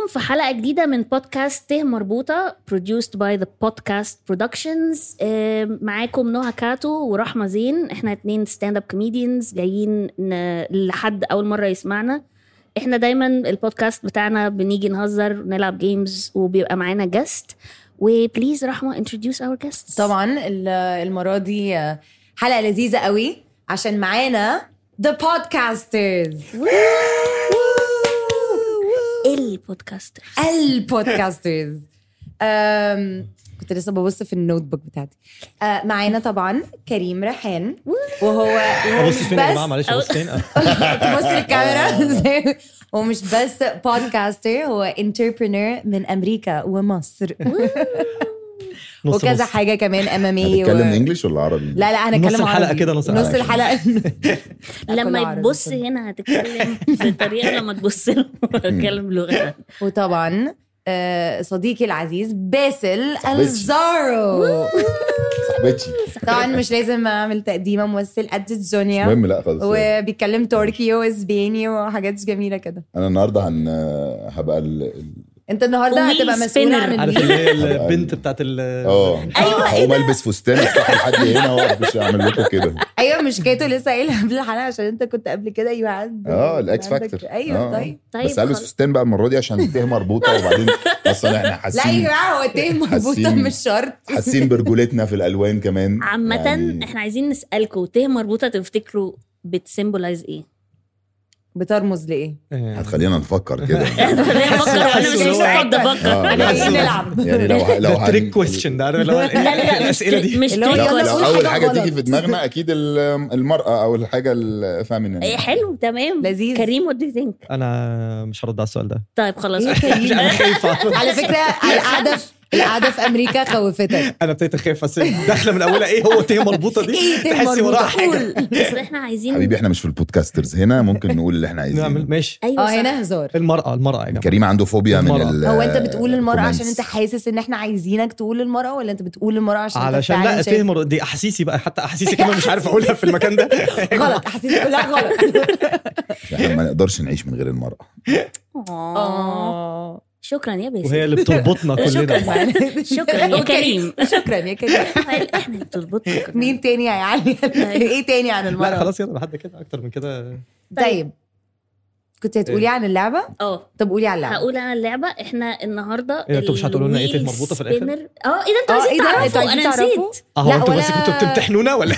في حلقة جديدة من بودكاست ته مربوطة produced by the podcast productions آه، معاكم نهى كاتو ورحمة زين احنا اتنين ستاند اب كوميديانز جايين ن- لحد أول مرة يسمعنا احنا دايما البودكاست بتاعنا بنيجي نهزر ونلعب جيمز وبيبقى معانا جاست وبليز رحمة introduce our guests طبعا ال- المره دي آه، حلقه لذيذه قوي عشان معانا The Podcasters البودكاستر البودكاسترز أم، كنت لسه ببص في النوت بوك بتاعتي آه، معانا طبعا كريم ريحان وهو وهو ابص مش فين يا جماعه بس معلش ابص فين تبص للكاميرا زي- هو مش بس بودكاستر هو انتربرنور من امريكا ومصر نص وكذا نص. حاجه كمان ام ام اي هنتكلم انجلش ولا عربي؟ لا لا هنتكلم نص الحلقة عربي. كده، نص نص الحلقة. الحلقه لما كله عربي. تبص هنا هتتكلم بطريقة لما تبص له هتتكلم لغة وطبعا آه، صديقي العزيز باسل صاحبتي. الزارو صاحبتي طبعا مش لازم اعمل تقديمه ممثل قد مش الدنيا مهم لا خالص وبيتكلم تركي واسباني وحاجات جميله كده انا النهارده هن هبقى ال ال- انت النهارده وميل هتبقى مسؤول سبينر. عن عارف الميل. اللي هي البنت بتاعت ال اه أيوة، إيه هقوم ده؟ البس فستان افتح لحد هنا واقف مش اعمل لكم كده ايوه مش كاتو لسه قايلها قبل الحلقه عشان انت كنت قبل كده ايوه عند اه الاكس عندك- فاكتور ايوه آه. طيب طيب بس البس خلاص. فستان بقى المره دي عشان الته مربوطه وبعدين اصلا احنا لا يا حاسين جماعه هو تيه مربوطه حاسين- مش شرط حاسين برجولتنا في الالوان كمان عامة يعني احنا عايزين نسألكم ته مربوطة تفتكروا بتسيمبولايز ايه؟ بترمز لايه؟ هتخلينا نفكر كده خلينا نفكر وانا مش حاسه هقعد افكر اه لا عايزين لا. نلعب. يعني لو لو ده هن- تريك كويستشن ده عارف اللي هو لا لا لا مش الاسئله دي مش اللي هو trick لو, يلا لو قول اول حاجة حاجه غلط. تيجي في دماغنا اكيد ال- المراه او الحاجه الفامينين ايه حلو تمام لذيذ. كريم وات دو ثينك انا مش هرد على السؤال ده طيب خلاص ايه أوكي. كريم؟ انا خايف على فكره القعده في القعده في امريكا خوفتك انا ابتديت اخاف بس داخله من اولها ايه هو تيه مربوطه دي ايه تيه تحسي وراها مربوطة؟ حاجه قول. بس احنا عايزين حبيبي احنا مش في البودكاسترز هنا ممكن نقول اللي احنا عايزينه نعمل ماشي ايوه اه صح. هنا هزار المراه المراه يا جماعه كريم عنده فوبيا من المرأة. ال هو انت بتقول المرأة عشان comments. انت حاسس ان احنا عايزينك تقول المرأة ولا انت بتقول المرأة عشان انت علشان فعلاً لا شايف- تيه مر... دي احاسيسي بقى حتى احاسيسي كمان مش عارف اقولها في المكان ده غلط احاسيسك كلها غلط احنا ما نقدرش نعيش من غير المرأة آه. اه شكرا يا باسم وهي اللي بتربطنا شكرا كلنا شكرا يا كريم شكرا يا كريم احنا اللي بتربطنا مين تاني يا علي ايه تاني عن لا المرأة خلاص يلا لحد كده اكتر من كده طيب كنت هتقولي عن اللعبة اه طب قولي عن اللعبة هقول انا اللعبه احنا النهارده إيه ده، انتوا مش هتقولوا لنا إيه الويل مربوطة في الآخر؟ سبينر. اه ايه ده انتوا اه عايزين ايه ده انتوا تعرفوا عايزين انا تعرفوا نسيت اهو لا، انتوا بس ولا- كنتوا بتمتحنونا ولا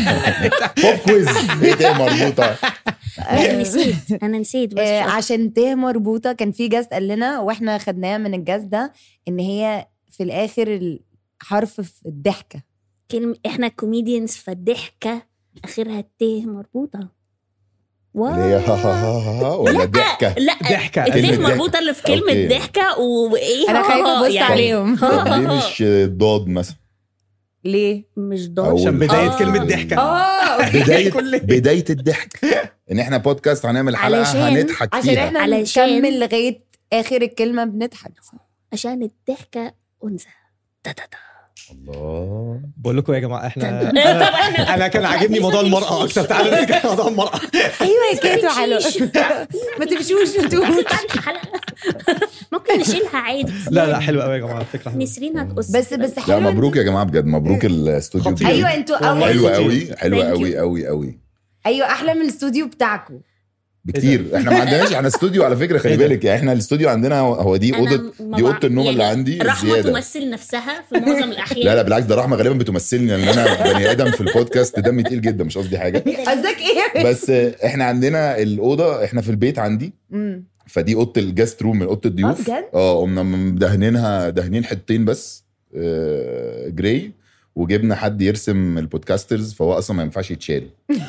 بوب كويز ايه ده مربوطة انا نسيت انا نسيت بس آه، شكراً. عشان ته مربوطة كان في جاست قال لنا واحنا خدناها من الجاست ده ان هي في الاخر الحرف في الضحكة كلمة احنا كوميديانز فالضحكة اخرها ت مربوطة واو اللي هي ها ها ها ها ولا ضحكة لا ضحكة. الت كلمة مربوطة اللي في كلمة أوكي. ضحكة وايه انا ها خايفة ها ابص يعني. عليهم طب ليه مش ضاد مثلا ليه؟ مش أول ضاد عشان بدايه آه. كلمه ضحكه اه بداية كل- بداية الضحك ان احنا بودكاست هنعمل حلقة علشان- هنضحك عشان فيها احنا علشان- نكمل لغايه اخر الكلمه بنضحك عشان الضحكة انثى تا تا تا. الله بقول لكم يا جماعه احنا طب انا, أنا كان عاجبني موضوع المراه اكتر تعالوا نرجع لموضوع المراه ايوه يا كاتو حلو تمشيش. ما تمشوش انتوا حلقة ممكن نشيلها عادي لا لا حلوه قوي يا جماعه الفكره حلوة. نسرين هتقص بس بس لا حلو مبروك يا جماعة بجد مبروك الاستوديو خطير. بجد. ايوه انتوا والله اول حلوة قوي حلوة Thank قوي you. قوي قوي ايوه احلى من الاستوديو بتاعكم بكتير احنا ما عندناش احنا استوديو على فكره خلي إيه ده؟ بالك يعني احنا الاستوديو عندنا هو- هو دي أنا اوضه ما دي بع- اوضه النوم اللي يعني عندي رحمة زياده تمثل نفسها في معظم الأحيان لا لا بالعكس ده رحمه غالبا بتمثلني لان انا بني ادم في البودكاست دمي تقيل جدا مش قصدي حاجه قصدك ايه بس احنا عندنا الاوضه احنا في البيت عندي مم. فدي اوضه الجاست روم من اوضه الضيوف بجد؟ اه قمنا مدهنينها دهنين حتتين بس آه، جراي وجبنا حد يرسم البودكاسترز فهو اصلا ما ينفعش يتشال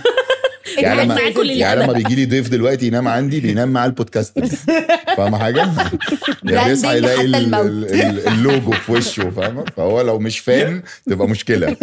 يعني قاعد لما معاكم للأبد. يعني لما بيجي لي ضيف دلوقتي ينام عندي بينام مع البودكاسترز فاهمه حاجه؟ يعني يصحى براندنج يلاقي حتى ال- الموت. ال- ال- اللوجو في وشه فاهمه؟ فهو لو مش فاهم تبقى مشكله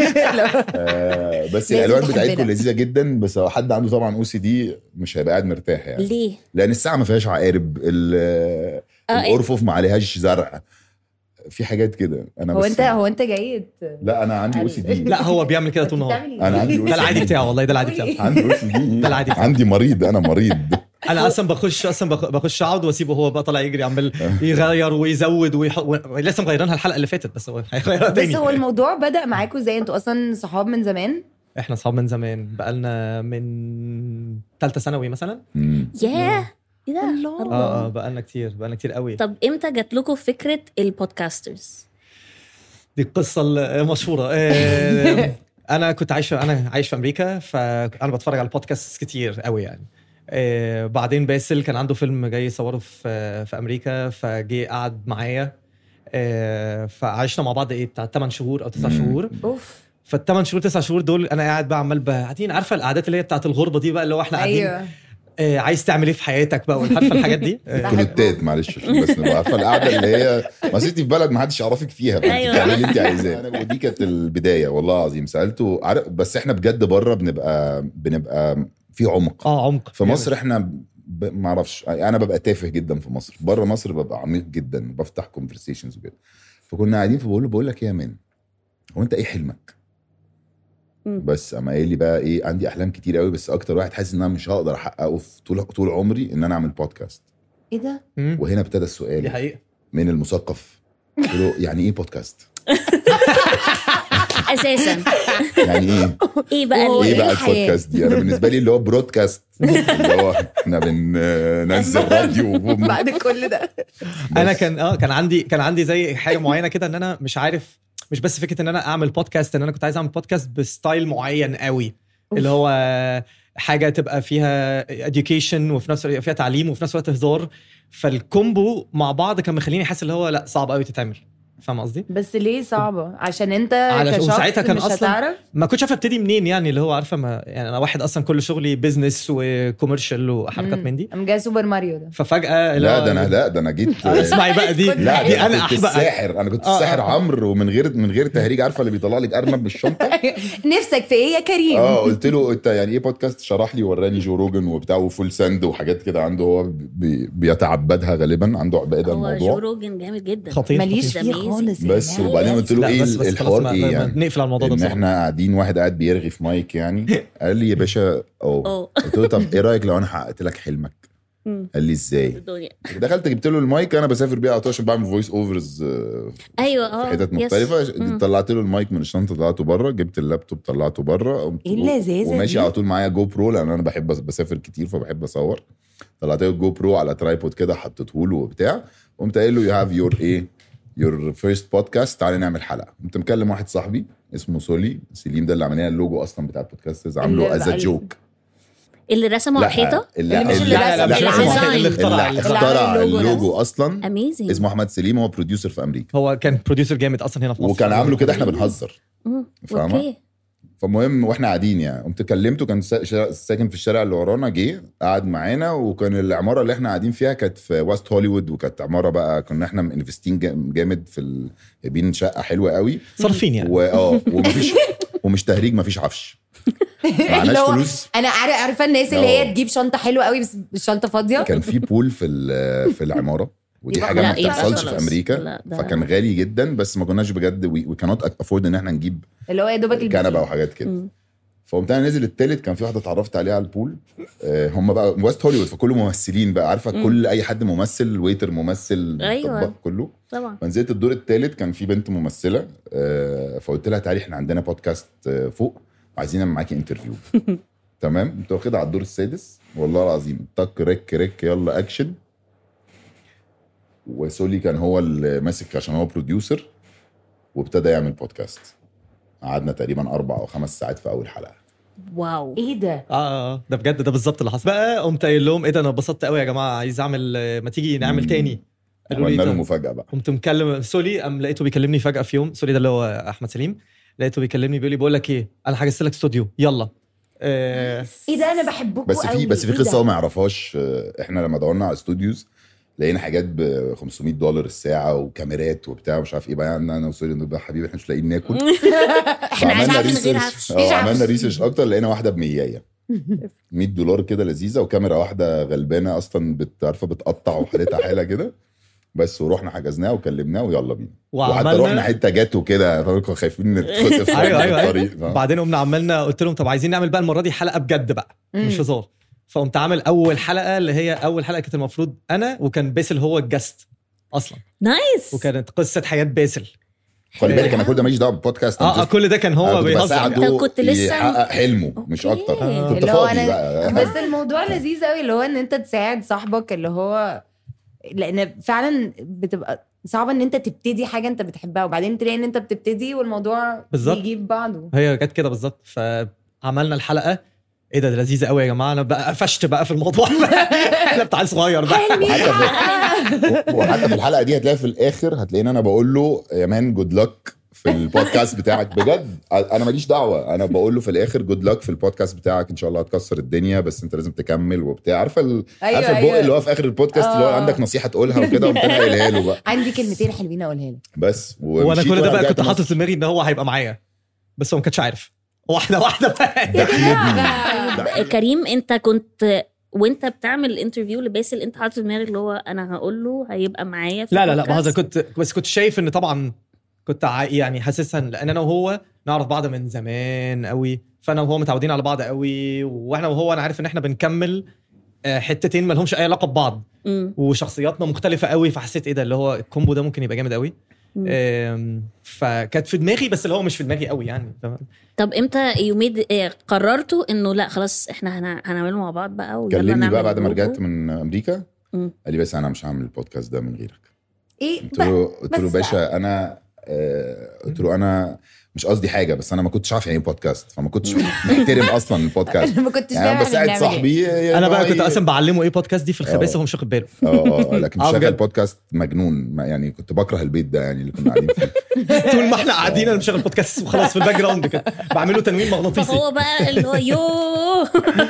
آه بس لازم الالوان تحبنا. بتاعتكم لذيذه جدا بس لو حد عنده طبعا او سي دي مش هيبقى قاعد مرتاح يعني ليه؟ لان الساعه ما فيهاش عقارب ال- آه، الارفف ما عليهاش زرع في حاجات كده انا هو بس انت هو انت جاي ت- لا انا عندي او سي دي لا هو بيعمل كده طول النهار بتعمل إيه؟ انا عندي ده العادي بتاعه والله ده العادي بتاعه عندي او سي دي ده العادي بتاعه. عندي مريض انا مريض انا اصلا بخش اصلا بخ- بخش اقعد واسيبه هو بقى طالع يجري عمال يغير ويزود ويح... و... لسه مغيرينها الحلقه اللي فاتت بس هو هيغيرها بس تاني هو الموضوع بدأ معاكم ازاي انتوا اصلا صحاب من زمان احنا اصحاب من زمان بقالنا من ثالثه ثانوي مثلا مم. ياه ايه ده اه الله اه بقالنا كتير بقالنا كتير قوي طب امتى جات لكم فكره البودكاسترز دي القصه المشهوره آه، انا كنت عايش انا عايش في امريكا فانا بتفرج على بودكاست كتير قوي يعني آه، بعدين باسل كان عنده فيلم جاي يصوره في في امريكا فجه قعد معايا آه، فعشنا مع بعض ايه بتاع 8 شهور او 9 مم. شهور اوف فالثمان شهور تسع شهور دول انا قاعد بقى عمال بقى قاعدين عارفه القعدات اللي هي بتاعت الغربه دي بقى اللي هو احنا قاعدين ايوه آه عايز تعمل ايه في حياتك بقى عارفه الحاجات دي آه، كلوتات معلش عشان بس نبقى عارفه القعده اللي هي ما أصل انت في بلد ما حدش يعرفك فيها فانت أيوة. بتعملي اللي انت عايزاه أنا ودي كانت البدايه والله العظيم سالته عارف بس احنا بجد بره بنبقى بنبقى في عمق اه عمق في مصر احنا ب... ما اعرفش انا ببقى تافه جدا في مصر بره مصر ببقى عميق جدا بفتح كونفرسيشنز وكده فكنا قاعدين فبقول له بقول لك ايه يا مان هو انت ايه حلمك مم. بس اما قال لي بقى ايه عندي احلام كتير قوي بس اكتر واحد حاسس ان انا مش هقدر احققه في طول طول عمري ان انا اعمل بودكاست ايه ده مم. وهنا ابتدى دي السؤال حقيقه من المثقف قلت له يعني ايه بودكاست اساسا يعني ايه ايه بقى هو ال- ايه إيه بقى الحياة؟ البودكاست دي انا بالنسبه لي اللي هو برودكاست اللي هو احنا بننزل راديو وبوم. بعد كل ده انا بس. كان اه كان عندي كان عندي زي حاجه معينه كده ان انا مش عارف مش بس فكره ان انا اعمل بودكاست ان انا كنت عايز اعمل بودكاست بستايل معين قوي اللي هو حاجه تبقى فيها education وفي نفس الوقت فيها تعليم وفي نفس الوقت هزار فالكومبو مع بعض كان مخليني حاسس اللي هو لا صعب قوي تتعمل فاهم قصدي؟ بس ليه صعبه عشان انت علشان- كشخص وساعتها كان مش أصلاً هتعرف ما كنتش عارف ابتدي منين يعني اللي هو عارفه ما يعني انا واحد اصلا كل شغلي بزنس وكوميرشال وحركات مم. من دي قام جاي سوبر ماريو ده ففجاه اللي لا هو- ده انا لا ده انا جيت آه، اسمعي بقى دي لا دي ده انا انا كنت بقى الساحر انا كنت آه، الساحر آه. عمرو ومن غير من غير تهريج عارفه اللي بيطلع لك ارنب بالشنطه نفسك في ايه يا كريم اه قلت له انت يعني ايه بودكاست شرح لي وراني جو روجن وبتاع وفول ساند وحاجات كده عنده هو بي بيتعبدها غالبا عنده عباده هو جو الموضوع روجن جامد جدا خطير ماليش خطير. فيه خالص يا بس جماعة. وبعدين قلت له لا، ايه بس- بس خلاص الحوار ما- ايه ما- يعني نقفل على الموضوع ده ان بصراحة. احنا قاعدين واحد قاعد بيرغي في مايك يعني قال لي يا باشا اه اه قلت له طب ايه رايك لو انا حققت لك حلمك مم. قال لي ازاي الدنيا دخلت جبت له المايك انا بسافر بيه على طول عشان بعمل فويس اوفرز ايوه في اه حتت يس. مختلفه مم. طلعت له المايك من الشنطه طلعته بره جبت اللابتوب طلعته بره قمت- إيه اللذاذة وماشي دي؟ على طول معايا جو برو لان انا بحب بسافر كتير فبحب اصور طلعت له الجو برو على ترايبود كده حطيته له وبتاع قمت قايل له يو هاف يور ايه يور فيرست بودكاست تعالى نعمل حلقه قمت مكلم واحد صاحبي اسمه سولي سليم ده اللي عمل لنا اللوجو اصلا بتاع البودكاست عامله اللي از ا بقى- جوك اللي رسمه على الحيطه اللي مش اللي لا لا لا مش اللي رسم عمل- واحد، اللي اخترع اللي اللي عمل اخترع اللوجو اللوجو نفسه. اصلا اميزنج اسمه احمد سليم هو بروديوسر في امريكا هو كان بروديوسر جامد اصلا هنا في مصر وكان عامله كده احنا بنهزر فاهمة؟ اوكي فالمهم واحنا قاعدين يعني قمت كلمته كان سا- شا- ساكن في الشارع اللي ورانا جه قعد معانا وكان العماره اللي احنا قاعدين فيها كانت في وest هوليوود وكانت عماره بقى كنا احنا انفستين جامد في ال- جايبين شقه حلوه قوي صارفين يعني واه ومفيش ومش تهريج مفيش عفش معناش اللي هو فلوس انا عارف عارفه الناس اللي اه. هي تجيب شنطه حلوه قوي بس الشنطه فاضيه كان في بول في ال- في العماره ودي يبقى حاجه لا، ما يبقى بتحصلش في خلاص. امريكا لا، ده- فكان غالي جدا بس ما كناش بجد وي كانوت افورد ان احنا نجيب اللي هو يا دوبك كنبه البسين. وحاجات كده مم. فقمت انا نازل التالت كان في واحده اتعرفت عليها على البول آه، هم بقى ويست هوليوود فكله ممثلين بقى عارفه مم. كل اي حد ممثل ويتر ممثل أيوة. طباخ كله طبعا فنزلت الدور التالت كان في بنت ممثله آه، فقلت لها تعالي احنا عندنا بودكاست آه، فوق وعايزين نعمل معاكي انترفيو تمام قمت واخدها على الدور السادس والله العظيم تك رك رك يلا اكشن وسولي كان هو اللي ماسك عشان هو بروديوسر وابتدى يعمل بودكاست قعدنا تقريبا اربع او خمس ساعات في اول حلقه واو ايه ده اه اه ده بجد ده بالظبط اللي حصل بقى قمت قايل لهم ايه ده انا اتبسطت قوي يا جماعه عايز اعمل آه، ما تيجي نعمل مم. تاني قالوا لي عملنا له طب- مفاجاه بقى قمت مكلم سولي قام لقيته بيكلمني فجاه في يوم سولي ده اللي هو احمد سليم لقيته بيكلمني بيقول لي بقول لك ايه انا حجزت لك استوديو يلا آه ايه ده انا بحبكم بس في قوي. بس في إيه قصه ده؟ هو ما يعرفهاش آه، احنا لما دورنا على استوديوز لقينا حاجات ب 500 دولار الساعه وكاميرات وبتاع ومش عارف ايه بقى يعني انا وسوري نبقى حبيبي احنا مش لاقيين ناكل احنا عايزين فعملنا عارفين من غير ريسيرش عفش اه عملنا ريسيرش اكتر لقينا واحده ب 100 100 دولار كده لذيذه وكاميرا واحده غلبانه اصلا بت- عارفه بتقطع وحالتها حاله كده بس ورحنا حجزناها وكلمناه ويلا بينا وحتى وعملنا- رحنا حته جاتو كده فاهم؟ كنا خايفين نتخطف ايوه في ايوه الطريق ايوه فاهم؟ بعدين قمنا عملنا قلت لهم طب عايزين نعمل بقى المره دي حلقه بجد بقى مم. مش هزار فقمت عامل اول حلقه اللي هي اول حلقه كانت المفروض انا وكان باسل هو الجست اصلا نايس وكانت قصه حياه باسل خلي بالك انا كل ده ماليش دعوه بالبودكاست اه, آه كل ده كان أنا هو كنت بيهزر بساعده طب كنت لسه- يحقق حلمه مش أوكي. اكتر آه. كنت اللي هو فاضي أنا- بقى بس الموضوع لذيذ قوي اللي هو ان انت تساعد صاحبك اللي هو لان فعلا بتبقى صعب ان انت تبتدي حاجه انت بتحبها وبعدين تلاقي ان انت بتبتدي والموضوع بالظبط. بيجيب بعضه هي جت كده بالظبط فعملنا الحلقه ايه ده ده لذيذه قوي يا جماعه انا بقى قفشت بقى في الموضوع احنا بتاع صغير بقى وحتى في وحتى في الحلقه دي هتلاقي في الاخر هتلاقيني انا بقول له يا مان جود لك في البودكاست بتاعك بجد انا ماليش دعوه انا بقول له في الاخر جود لك في البودكاست بتاعك ان شاء الله هتكسر الدنيا بس انت لازم تكمل وبتاع عارفه ال... أيوة، عارفه البق أيوة. اللي هو في اخر البودكاست اللي هو آه. عندك نصيحه تقولها وكده وقمت انا قايلها له بقى عندي كلمتين حلوين اقولها لك بس وانا ومشيت كل ده بقى ورجعت كنت حاطط مصر. في دماغي ان هو هيبقى معايا بس هو ما كانش عارف واحده واحده بقى ده حلمي كريم انت كنت وانت بتعمل الانترفيو لباسل انت حاطط في دماغك اللي هو انا هقول له هيبقى معايا في لا لا لا البودكاست؟ بهزر كنت بس كنت شايف ان طبعا كنت ع- يعني حاسسها لان انا وهو نعرف بعض من زمان قوي فانا وهو متعودين على بعض قوي واحنا وهو انا عارف ان احنا بنكمل آه، حتتين ما لهمش اي علاقه ببعض مم. وشخصياتنا مختلفه قوي فحسيت ايه ده اللي هو الكومبو ده ممكن يبقى جامد قوي مم. آم، فكانت في دماغي بس اللي هو مش في دماغي قوي يعني فاهم؟ طب امتى يوميد اه، قررتوا انه لا خلاص احنا هن- هنعمله مع بعض بقى ويلا كلمني نعمل بقى بعد ما لوجو؟ رجعت من امريكا مم. قال لي بس انا مش هعمل البودكاست ده من غيرك ايه قلت له قلت له بس باشا انا آه، قلت له انا مش قصدي حاجه بس انا ما كنتش عارف يعني ايه بودكاست فما كنتش محترم اصلا البودكاست انا ما كنتش يعني فاهم انا احنا بساعد بنعمل صاحبي انا بقى كنت ي- اصلا بعلمه ايه بودكاست دي في الخباثه آه. وهو مش واخد باله اه اه لكن آه، شغل بجد. بودكاست مجنون ما يعني كنت بكره البيت ده يعني اللي كنا قاعدين فيه طول ما احنا قاعدين انا مشغل بودكاست وخلاص في الباك جراوند كده بعمله تنويم مغناطيسي فهو بقى اللي هو يوه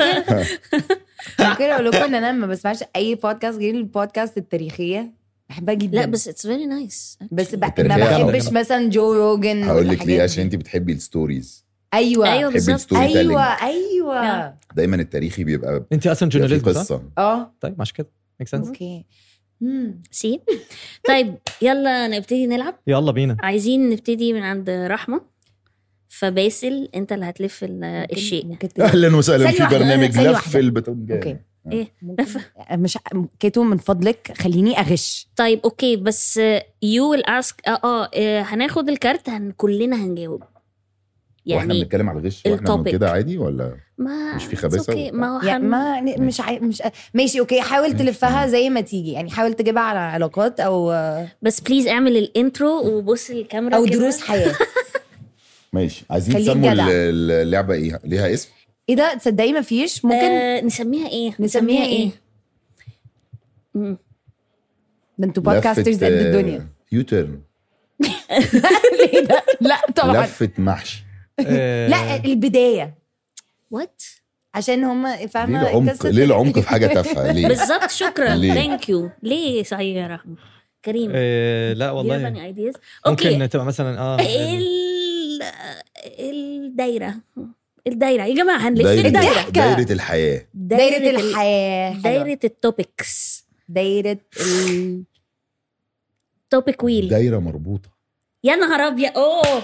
ممكن اقول لكم ان انا ما بسمعش اي بودكاست غير البودكاست التاريخيه بحبها جدا لا بس اتس فيري نايس بس ب... ما التاريخية بحبش أوي. مثلا جو روجن هقول لك والحاجات ليه دي. عشان انت بتحبي الستوريز ايوه ايوه ايوه بتحبي بالظبط الستوري ايوه تيلينج ايوه دايما التاريخي بيبقى انت اصلا بيبقى فيه جورناليست صح؟ قصه اه طيب مش كده ميك سنس اوكي مم. سي طيب يلا نبتدي نلعب يلا بينا عايزين نبتدي من عند رحمه فباسل انت اللي هتلف ال- ممكن- الشيء ممكن ت- اهلا وسهلا ثانية في واحدة، برنامج ثانية لف واحدة. البتنجان اوكي ايه ممكن مش كيتو من فضلك خليني اغش طيب اوكي بس يو ويل اسك اه اه آه، هناخد الكارت هن كلنا هنجاوب واحنا يعني بنتكلم على الغش واحنا الtopic. كده عادي ولا ما مش في it's خباثة okay. وبتاع. ما هو يعني هن... ما مش عاي... مش ماشي اوكي حاول تلفها زي ما تيجي يعني حاول تجيبها على علاقات او بس بليز اعمل الانترو وبص الكاميرا او كده. دروس حياه ماشي عايزين خليك تسموا جدع. ال- اللعبه ايه ليها اسم ايه ده تصدقي ما فيش ممكن آه نسميها ايه نسميها إيه؟ مم. ده انتوا بودكاسترز قد الدنيا يو تيرن ليه ده؟ لا طبعا لفه محشي آه، لا البدايه وات عشان هم ليه فاهمه العمق قصة- ليه العمق في حاجه تافهه ليه بالظبط شكرا ليه؟ ثانك يو ليه صحيح يا رحمه كريم آه، لا والله والله ايديز اوكي ممكن تبقى مثلا اه ال... الدايره الدايره يا جماعه هنلف دايره الدايره دايره الحياه دايره ال- الحياه حلوة. دايره التوبكس دايره ال... توبيك ويل دايره مربوطه يا نهار ابيض اوه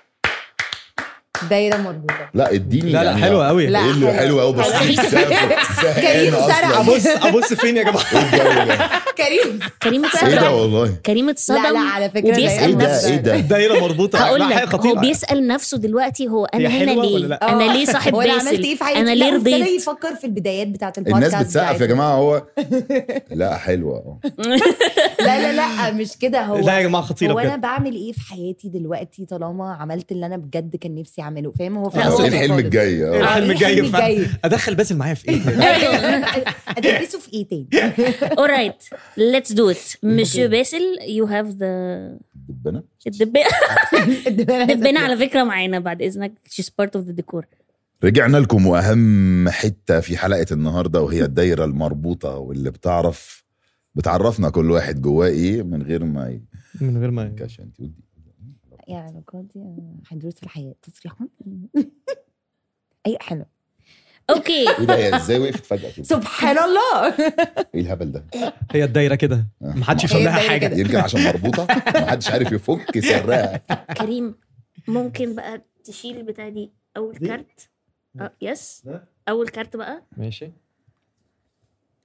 دايره مربوطه لا اديني لا لا يعني حلوه قوي لا. ايه اللي حلو قوي بس حلو. كريم كريم سرع. ابص ابص فين يا جماعه كريم كريم ايه ده اتصدم والله كريم اتصدم لا لا على فكره وبيسأل ايه دايرة ده نفسه. ايه ده دايره مربوطه هقول لا، حاجة لك هو خطيرة. بيسال نفسه دلوقتي هو انا هي هنا حلوة ليه ولا لا؟ انا ليه صاحب هو انا عملت باسل ايه في حياتي انا لا، ليه وابتدى رضيت يفكر في البدايات بتاعت البودكاست الناس بتسقف يا بتاعتنا. جماعه هو لا حلوه اه لا لا لا مش كده هو لا يا جماعه خطيره هو انا بجد بعمل ايه في حياتي دلوقتي طالما عملت اللي انا بجد كان نفسي اعمله فاهم هو في لا، آه، هو ايه الأول الحلم خالص. الجاي آه، اه إيه الحلم الجاي الحلم الجاي؟ فاهم. ادخل باسل معايا في ايه ادرسه في ايه تاني alright let's do it monsieur باسل you have the دبنا الدبانة الدبانة على فكرة معانا بعد إذنك she's part of the decor رجعنا لكم واهم حته في حلقه النهارده وهي الدايره المربوطه واللي بتعرف بتعرفنا كل واحد جواه ايه من غير ما ي- من غير ما كاش انت قلتي يعني علاقات دي هندروس في الحياه تصريحات اي حلو أوكي ايه ده هي ازاي وقفت فجاه كده سبحان الله ايه الهبل ده هي الدايره كده ما حدش يفهم هي لها الدايرة حاجه كده. يمكن عشان مربوطه ما حدش عارف يفك سرها كريم ممكن بقى تشيل البتاع دي أول كارت اه يس ده؟ أول كارت بقى ماشي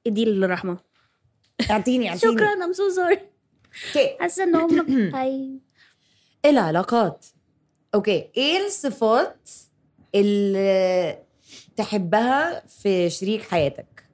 دي للرحمه اعطيني اعطيني شكرا ام سو سوري اوكي حاسه ان هم هي العلاقات اوكي ايه الصفات اللي تحبها في شريك حياتك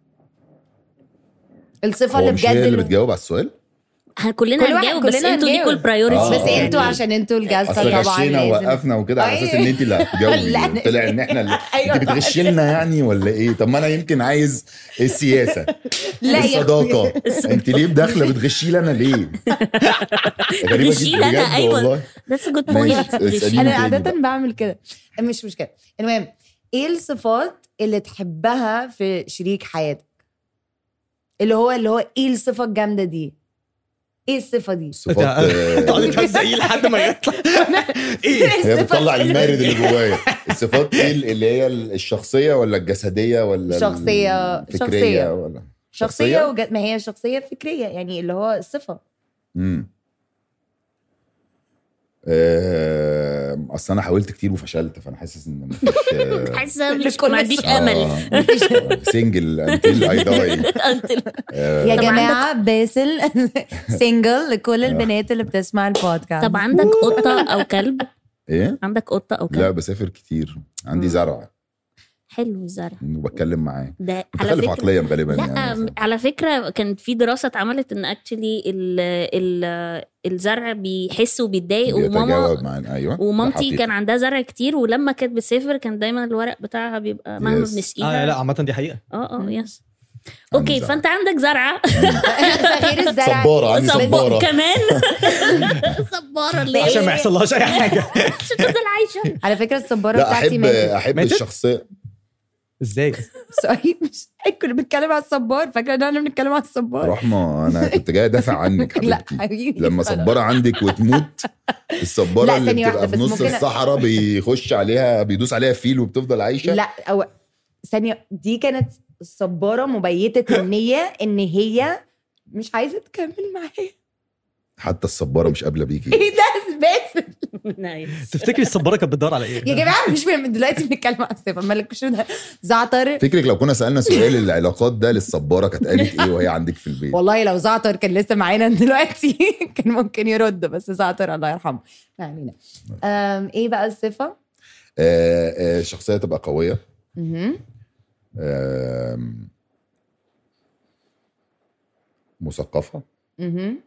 الصفه اللي هو مش بجد هي اللي اللي بتجاوب على السؤال ه- كلنا كل واحد- هنجاوب بس كلنا انتوا ليكوا هنجاوب. البرايورتي آه. بس انتوا يعني- عشان انتوا الجلسه اصل طبعا غشينا لازم ووقفنا وكده على اساس ان انت اللي لا، هتجاوبي أنا- طلع ان احنا اللي أيوة انت بتغشي لنا يعني ولا ايه طب ما انا يمكن عايز السياسه لا يا الصداقه انت ليه داخله بتغشي لي انا ليه غريبه بتغشي جدا لي أنا، بجد أيوة. والله ذاتس جود ماشي. بوينت اسأليني انا تاني عاده بقى. بعمل كده مش مشكله المهم ايه الصفات اللي تحبها في شريك حياتك اللي هو اللي هو ايه الصفه الجامده دي ايه الصفه دي الصفات تقعدي آه، تهزقيه لحد ما يطلع ايه هي الصفة بتطلع اللي- المارد اللي جوايا الصفات ايه اللي هي الشخصيه ولا الجسديه ولا شخصية- الفكريه شخصية. ولا شخصيه وج... ما هي شخصيه فكريه يعني اللي هو الصفه امم آه، اصل انا حاولت كتير وفشلت فانا حاسس ان مفيش آه، حاسه مش كل ما عنديش الصفات. امل سنجل انتل اي داي يا طب جماعه باسل سنجل لكل البنات اللي بتسمع البودكاست طب عندك قطه او كلب ايه عندك قطه او كلب لا بسافر كتير عندي زرع حلو الزرع وبتكلم معاه ده على متخلف فكره عقليا غالبا لا يعني على فكره كانت في دراسه اتعملت ان اكشلي ال ال الزرع بيحس وبيتضايق بيتجاوب وماما معانا ايوه ده ومامتي حقيقي. كان عندها زرع كتير ولما كانت بتسافر كان دايما الورق بتاعها بيبقى مهما Yes. بنسقيها اه لا عامه دي حقيقه اه اه يس عندي اوكي زرع. فانت عندك زرعه غير الزرع صبارة عندي صب- صبارة كمان صباره اللي عشان ما هي يحصلهاش اي حاجه عشان تفضل عايشه على فكره الصباره لا بتاعتي احب ماتت احب ماتت؟ الشخصيه ازاي سوري مش كنا بنتكلم على الصبار فاكره ان احنا بنتكلم على الصبار رحمه انا كنت جاي ادافع عنك لا حبيبتي حبيبي لما خلاص. صبارة عندك وتموت الصبارة لا، اللي ثانية بتبقى واحدة، في بس نص ممكن أ- الصحراء بيخش عليها بيدوس عليها فيل وبتفضل عايشة لا أو ثانيه دي كانت الصباره مبيته النيه ان هي مش عايزه تكمل معايا حتى الصبارة مش قابلة بيكي ايه ده باسل نايس تفتكري الصباره كانت بتدور على ايه يا جماعه مش من دلوقتي بنتكلم على الصفه مالك شو ده زعتر فكرك لو كنا سألنا سؤال العلاقات ده للصبارة كانت قالت ايه وهي عندك في البيت والله لو زعتر كان لسه معانا دلوقتي كان ممكن يرد بس زعتر الله يرحمه ما علينا أم، ايه بقى الصفه؟ آه، آه، شخصية تبقى قوية مهم. آم، مثقفة مهم.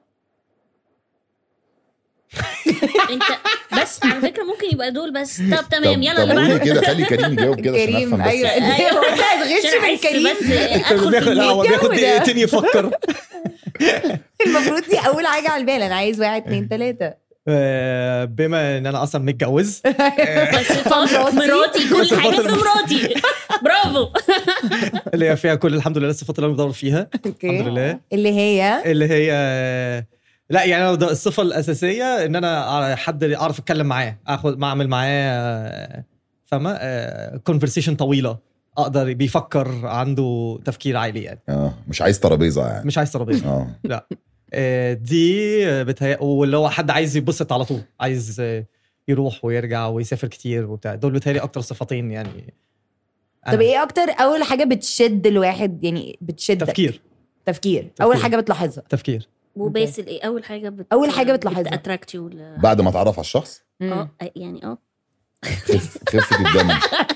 انت بس على فكره ممكن يبقى دول بس طب تمام طب- يلا طب اللي قولي بعده كده خلي كريم يجاوب كده عشان كريم افهم بس ايوه أيوة. هو انت هتغش عشان من احس كريم بس ادخل في بياخد لا هو المية. بياخد الجو ده. دقيقتين يفكر المفروض دي اول حاجه على البال انا عايز واحد اتنين تلاته آه، بما ان انا اصلا متجوز بس صفات مراتي كل حاجه في مراتي برافو اللي هي فيها كل الحمد لله الصفات اللي انا بدور فيها اوكي الحمد لله اللي هي اللي هي لا يعني أنا ده الصفه الاساسيه ان انا حد اعرف اتكلم معاه اخد ما اعمل معاه آه، فاهمه كونفرسيشن طويله اقدر بيفكر عنده تفكير عالي يعني اه مش عايز ترابيزة يعني مش عايز ترابيزه اه لا آه، دي بتهيأ واللي هو حد عايز يتبسط على طول عايز آه، يروح ويرجع ويسافر كتير وبتاع دول بتهيألي اكتر صفتين يعني طب ايه اكتر اول حاجه بتشد الواحد يعني بتشدك تفكير تفكير اول تفكير. حاجه بتلاحظها تفكير وباسل ايه اول حاجه بت... أول حاجة بتلاحظها. اتراكت يو بعد ما اتعرف على الشخص اه يعني اه خف- خفة الدم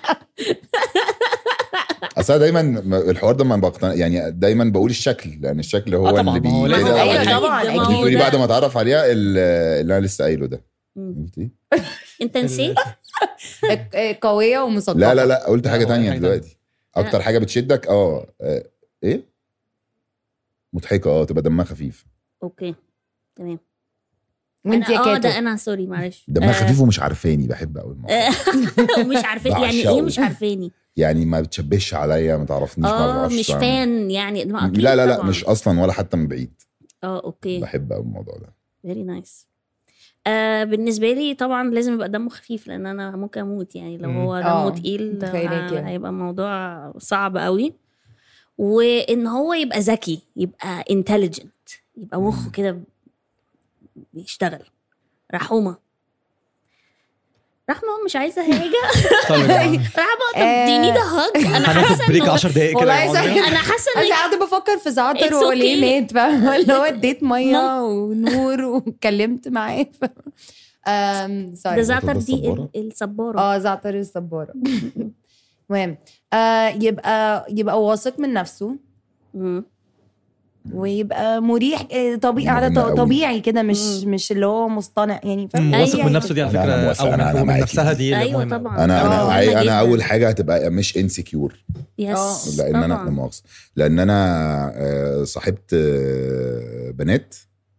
اصل أنا دايما م- الحوار ده ما بقتنع يعني دايما بقول الشكل لان الشكل هو آه طبعاً، اللي ما هو بي لازم كده أيوة وبعدين طبعاً، ما أكيد. هو تقولي ده. بعد ما اتعرف عليها ال- اللي انا لسه قايله ده مم. قلت ايه؟ انت نسيت آه، قويه ومثقفه لا لا لا قلت حاجه لا، هو تانية حاجة دلوقتي اكتر حاجه بتشدك اه آه، ايه مضحكه اه تبقى دمها خفيف اوكي تمام وانت أنا- يا اه كاتو ده انا سوري معلش دمها آه، خفيف ومش عارفاني بحب قوي الموضوع ده. مش عارفين يعني بعشقه. ايه مش عارفاني يعني ما بتشبهش عليا ما تعرفنيش ما اه بعرفش مش أعمل. فان يعني ما أكيد لا لا لا طبعاً. مش اصلا ولا حتى من بعيد اه اوكي بحب قوي الموضوع ده فيري نايس آه بالنسبه لي طبعا لازم يبقى دمه خفيف لان انا ممكن اموت يعني لو مم. هو آه، دمه تقيل متخيلاك آه، يعني. هيبقى الموضوع صعب قوي وان هو يبقى ذكي يبقى انتليجنت يبقى مخه كده بيشتغل رحومه رحمه مش عايزه حاجه طب يا جماعة، رحمه طب دي نيد هاج انا حاسه هناخد بريك إنه- 10 دقايق كده والله يا صحيح. معلم. انا حاسه انا ان قاعده بفكر في زعتر It's وهو ليه okay. مات فاهمه اللي هو اديت ميه ونور واتكلمت معاه ف... أم، ده سوري زعتر دي الصبارة؟ ال- الصباره اه زعتر الصباره المهم آه يبقى يبقى واثق من نفسه مم. ويبقى مريح آه، طبيعي على مهمة أوي. طبيعي كده مش مش اللي هو مصطنع يعني فاهم مم، واثق أي- من نفسه دي على أنا- أنا فكره موافق، او أنا- أنا من معاكي. نفسها دي اللي ايوه مهمة. طبعا انا انا آه، عاي- مهمة انا جداً. اول حاجه هتبقى مش انسكيور يس لان انا لا طبعاً. مؤاخذه لان انا آه، صاحبت آه، بنات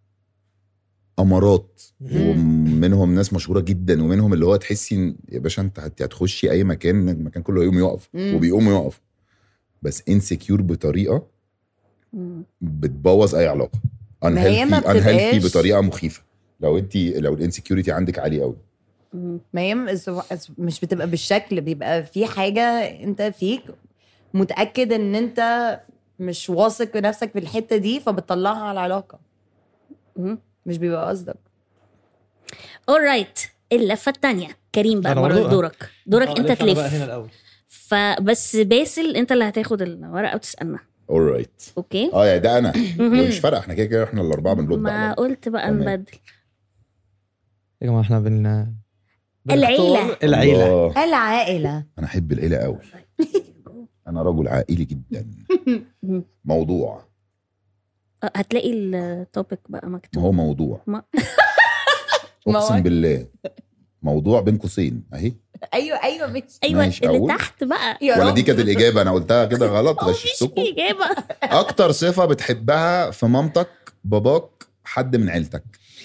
امارات مم. ومنهم ناس مشهوره جدا ومنهم اللي هو تحسي إن يا باشا انت هت- هتخشي اي مكان المكان كله هيقوم يقف مم. وبيقوموا يقف بس انسكيور بطريقه مم. بتبوظ اي علاقه ما هي ما انهيلثي انهيلثي بتبقاش- بطريقه مخيفه لو انت لو الانسكيورتي عندك عالي قوي مم. ما هي م- مش بتبقى بالشكل بيبقى في حاجه انت فيك متاكد ان انت مش واثق في نفسك في الحته دي فبتطلعها على العلاقه مم. مش بيبقى قصدك alright اللفه الثانيه كريم بقى أنا مرة برضو؟ دورك دورك آه، انت لف أنا بقى هنا تلف الاول فبس باسل انت اللي هتاخد الورقه وتسالنا اورايت اوكي اه يعني ده انا مهم. مش فارقه احنا كده كده احنا الاربعه بنرد ما على قلت بقى تمام. نبدل يا جماعه احنا بن العيلة. بنختار العيله الله، العائله انا احب العيله قوي انا رجل عائلي جدا مم. موضوع آه، هتلاقي التوبيك بقى ما مكتوب هو موضوع ما- ما هو- اقسم بالله موضوع بين قوسين اهي ايوه ايوه مش ايوه ماشي، اللي أقول؟ تحت بقى يا ولا رب. دي كانت الاجابه انا قلتها كده غلط مفيش غششتكم اجابه اكتر صفه بتحبها في مامتك باباك حد من عيلتك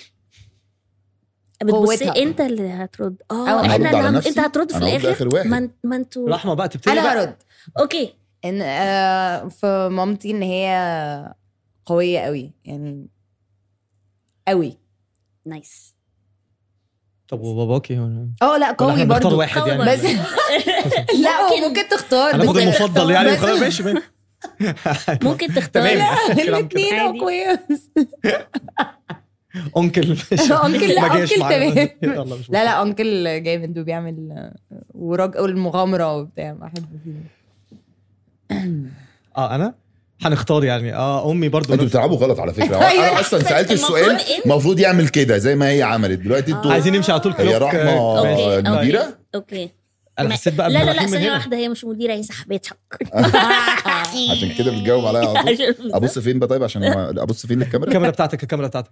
بتبصي قوتها. انت اللي هترد أو اه أنا احنا هرد على اللي هم... نفسي؟ انت هترد في أنا هرد الاخر آخر واحد. ما انت- ما انتوا رحمه بقى تبتدي انا بقى. هرد اوكي ان آه في مامتي ان هي قويه قوي يعني قوي نايس طب وباباكي هو- اه لا ولا قوي احنا بنختار برضو واحد قوي يعني بس لا هو ممكن تختار هناخد بس- المفضل يعني بس- وخلاص ماشي ماشي ممكن تختار تمام. لا كلام الاثنين كده. عادي. اقوياء انكل ماشي. أنكل لا، ما جاش أنكل معانا. تمام. يلا مش لا لا انكل جامد وبيعمل آه، ورج والمغامره وبتاع بحب فيه اه انا هنختار يعني اه امي برضو انتوا نفس- بتلعبوا غلط على فكره أيوة. انا اصلا سالت المفروض السؤال إيه؟ المفروض يعمل كده زي ما هي عملت دلوقتي انتوا عايزين نمشي على طول هي كلوك رحمه آه، اوكي آه، اوكي مديره اوكي انا ما- حسيت بقى لا لا لا بنراحين من ثانيه هنا. واحده هي مش مديره هي صاحبتك عشان كده بتجاوب عليا على طول عشان- ابص فين بقى طيب عشان ما- ابص فين للكاميرا الكاميرا بتاعتك الكاميرا بتاعتك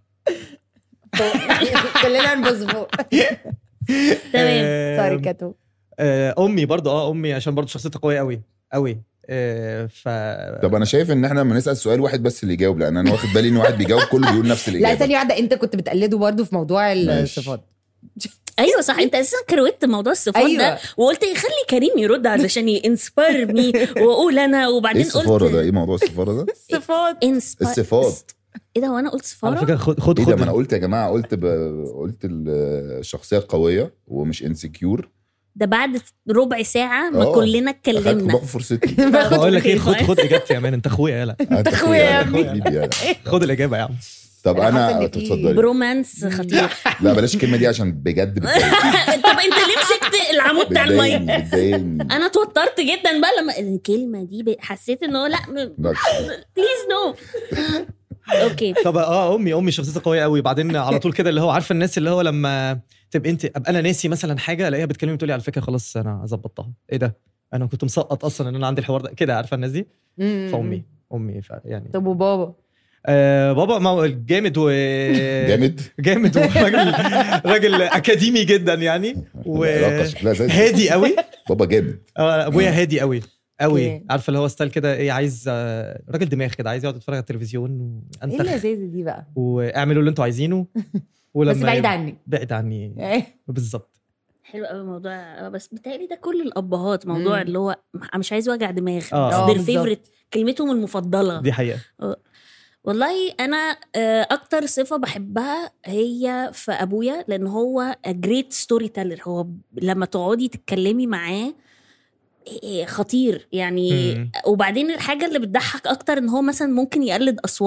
كلنا نبص فوق تمام آه، سوري كاتو آه، امي برضو اه امي عشان برضو شخصيتها قويه قوي قوي آه، ف طب انا شايف ان احنا لما نسال سؤال واحد بس اللي يجاوب لان انا واخد بالي ان واحد بيجاوب كله بيقول نفس لا الاجابه ثانيه واحده انت كنت بتقلده برضه في موضوع ماشي. الصفات ايوه صح انت اساسا كروت موضوع الصفات أيوة. ده وقلت خلي كريم يرد علشان ينسباير مي واقول انا ايه وبعدين السفاره ده قلت ايه موضوع السفاره ده الصفات inspire- الصفات ايه ده وانا قلت على سفاره فكره خد خد ايه ده ما انا خد قلت يا جماعه قلت ب... قلت الشخصيه القويه ومش انسكيور ده بعد ربع ساعه ما آه. كلنا اخدت اتكلمنا باخد فرصتي بقول لك ايه أوكي، خد طيب. خد اجابتي يا مان انت اخويا يالا انت أخويا يا ابني. حبيبي يلا. خد الاجابه يا عم طب أنا حاسة انا إن في اتفضلي برومانس خطير لا بلاش الكلمه دي عشان بجد بتضايقني طب انت ليه مسكت العمود بتاع المايك بتضايقني بتضايقني انا اتوترت جدا بقى لما الكلمه دي ب- حسيت ان هو لا لا، بليز نو اوكي طب اه امي امي شخصيتها قويه قوي بعدين على طول كده اللي هو عارفه الناس اللي هو لما تبقى انت ابقى انا ناسي مثلا حاجه الاقيها بتكلمني تقول لي على فكره خلاص انا ظبطتها ايه ده انا كنت مسقط اصلا ان انا عندي الحوار ده كده عارفه الناس دي فامي امي ف يعني طب وبابا آه بابا ما هو جامد و جامد جامد وراجل راجل اكاديمي جدا يعني العلاقة شكلها زي الفل. وهادي قوي بابا جامد آه، ابويا هادي قوي قوي أوكي. عارفه اللي هو ستايل كده ايه عايز آه، راجل دماغ كده عايز يقعد يتفرج على التلفزيون ايه وانت اللذيذه دي بقى واعملوا اللي انتوا عايزينه ولما بس بعيد يبقى- عني بعيد عني بالظبط حلو قوي موضوع آه، بس بتهيألي ده كل الابهات موضوع مم. اللي هو مش عايز وجع دماغ آه. آه، their بالظبط. favorite كلمتهم المفضله دي حقيقه والله انا آه، اكتر صفه بحبها هي في ابويا لان هو جريت ستوري تيلر هو لما تقعدي تتكلمي معاه إيه، خطير يعني مم. وبعدين الحاجه اللي بتضحك اكتر ان هو مثلا ممكن يقلد اصوات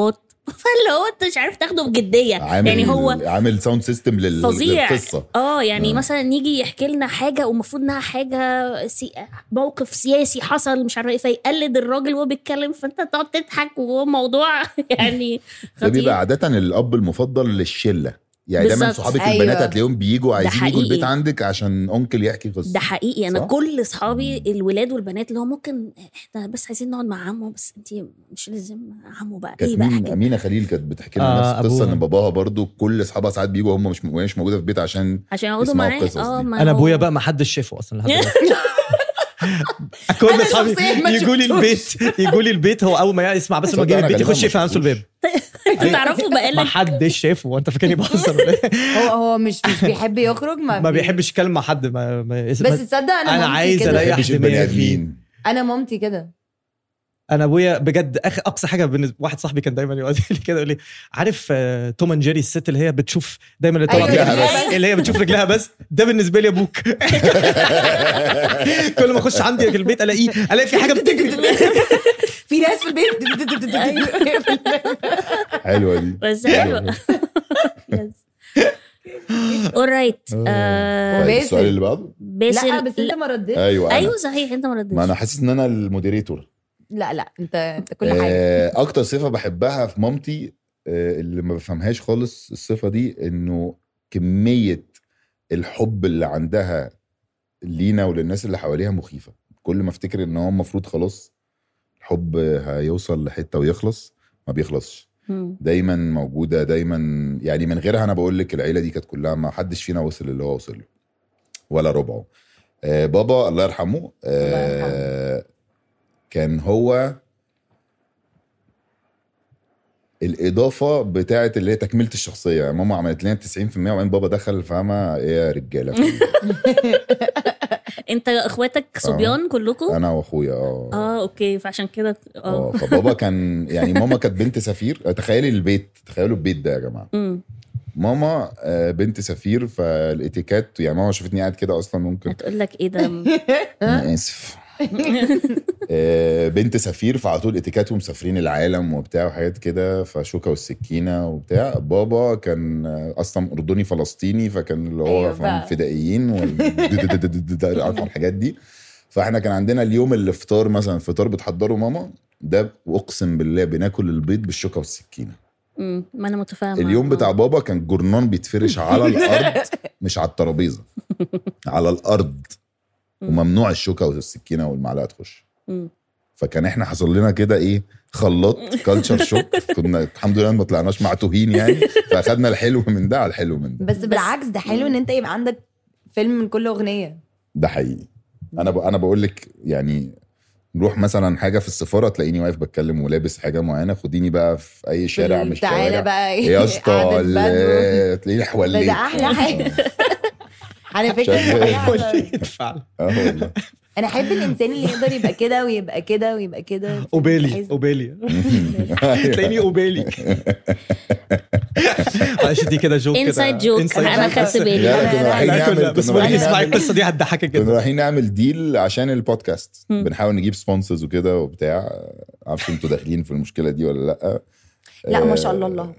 فاللي هو انت مش عارف تاخده بجديه عامل يعني هو عامل ساوند سيستم لل... فظيع. للقصه اه يعني آه. مثلا يجي يحكي لنا حاجه ومفروض انها حاجه سي... موقف سياسي حصل مش عارفه ايه فيقلد الراجل وهو بيتكلم فانت تقعد تضحك وهو موضوع يعني ده بيبقى خطير عاده الاب المفضل للشله يعني دايما بالظبط. صحابك أيوة. البنات هتلاقيهم بيجوا عايزين يجوا حقيقي. البيت عندك عشان انكل يحكي قصه ده حقيقي انا صح؟ كل اصحابي الولاد والبنات اللي هو ممكن احنا بس عايزين نقعد مع عمو بس انت مش لازم عمو بقى ايه كانت بقى مين حاجة امينه خليل كانت بتحكي لنا آه، نفس القصه أبوها. ان باباها برضو كل اصحابها ساعات بيجوا هم مش وهي مش موجوده في البيت عشان عشان يقعدوا يسمعوا معاه القصص اه دي. ما انا هو- ابويا بقى ما حدش شافه اصلا لحد دلوقتي كل أنا اصحابي شخصياً ما يجوا لي شفتوش. البيت يجوا لي البيت هو اول ما يسمع بس انه تصدق جاي أنا البيت غالباً يخش ما يقفل على نفسه الباب انت تعرفوا ما بقالك حدش شافه وانت فاكرني بهزر ولا إيه؟ هو هو مش مش بيحب يخرج ما, ما بي- بيحبش يتكلم مع حد ما ما بس تصدق انا أنا مامتي عايز كده. ما ألاقي بيحبش أحد البني مية ادمين انا مامتي كده انا ابويا بجد اخر اقصى حاجه بالنسبه واحد صاحبي كان دايما يقعد لي كده يقول لي عارف آه، توم اند جيري الست اللي هي بتشوف دايما اللي طالعه أيوة، فيها رجلها بس اللي هي بتشوف رجلها بس ده بالنسبه لي ابوك كل ما اخش عندي في البيت الاقيه الاقي في حاجه بتجري في ناس في البيت حلوه دي بس حلوه اورايت طيب، وباسل. السؤال اللي بعده باسل لا بس انت ما ردتش ايوه أنا. ايوه صحيح انت ما ردتش ما انا حاسس ان انا المودريتور لا لا انت انت كل حاجه آه، اكتر صفه بحبها في مامتي آه، اللي ما بفهمهاش خالص الصفه دي انه كميه الحب اللي عندها لينا وللناس اللي حواليها مخيفه كل ما افتكر ان هو المفروض خلاص الحب هيوصل لحته ويخلص ما بيخلصش مم. دايما موجوده دايما يعني من غيرها انا بقول لك العيله دي كانت كلها ما حدش فينا وصل اللي هو وصل له ولا ربعه آه بابا الله يرحمه آه كان هو الاضافه بتاعت اللي هي تكمله الشخصيه يعني ماما عملت لنا 90% وبعدين بابا دخل فاهمه ايه يا رجاله انت اخواتك صبيان كلكم انا واخويا اه اه اوكي فعشان كده اه اه فبابا كان يعني ماما كانت بنت سفير تخيلي البيت تخيلوا البيت ده يا جماعه مم. ماما آه، بنت سفير فالاتيكات يعني ماما شافتني قاعد كده اصلا ممكن هتقول لك ايه ده انا اسف آه، بنت سفير فعلى طول اتيكات ومسافرين العالم وبتاع وحاجات كده فشوكه والسكينه وبتاع بابا كان آه، اصلا اردني فلسطيني فكان اللي هو أيوة فاهم بقى. فدائيين وال- عارفه الحاجات دي فاحنا كان عندنا اليوم الافطار مثلا الفطار بتحضره ماما ده اقسم بالله بناكل البيض بالشوكه والسكينه مم. ما انا متفاهمه اليوم آه. بتاع بابا كان جرنان بيتفرش على الارض مش على الترابيزه على الارض وممنوع الشوكه والسكينه والمعلقه تخش مم. فكان احنا حصل لنا كده ايه خلاط كلتشر شوك كنا الحمد لله ما طلعناش معتوهين يعني فاخدنا الحلو من ده على الحلو من ده بس بالعكس ده حلو ان انت يبقى عندك فيلم من كل اغنيه ده حقيقي انا ب... انا بقول لك يعني نروح مثلا حاجه في السفاره تلاقيني واقف بتكلم ولابس حاجه معينه خديني بقى في اي شارع مش تعالى شوارع بقى إيه يا اسطى قعدة ال- بدو. تلاقيني حواليك ده احلى حاجه على فكره شغال. فعلا اه والله انا احب الانسان اللي يقدر يبقى كده ويبقى كده ويبقى كده اوبالي بحس- اوبالي تلاقيني اوبالي معلش دي كده جوك كده انسايد جوك inside انا انا joke. خدت بالي لا، لا، أنا- كنا رايحين لا نعمل كنا بس كنا وليدي رايحين اسمعي نعمل- القصه دي هتضحكك كنا جدا رايحين نعمل ديل عشان البودكاست مم. بنحاول نجيب سبونسرز وكده وبتاع عارفش انتوا داخلين في المشكله دي ولا لا لا ما شاء الله الله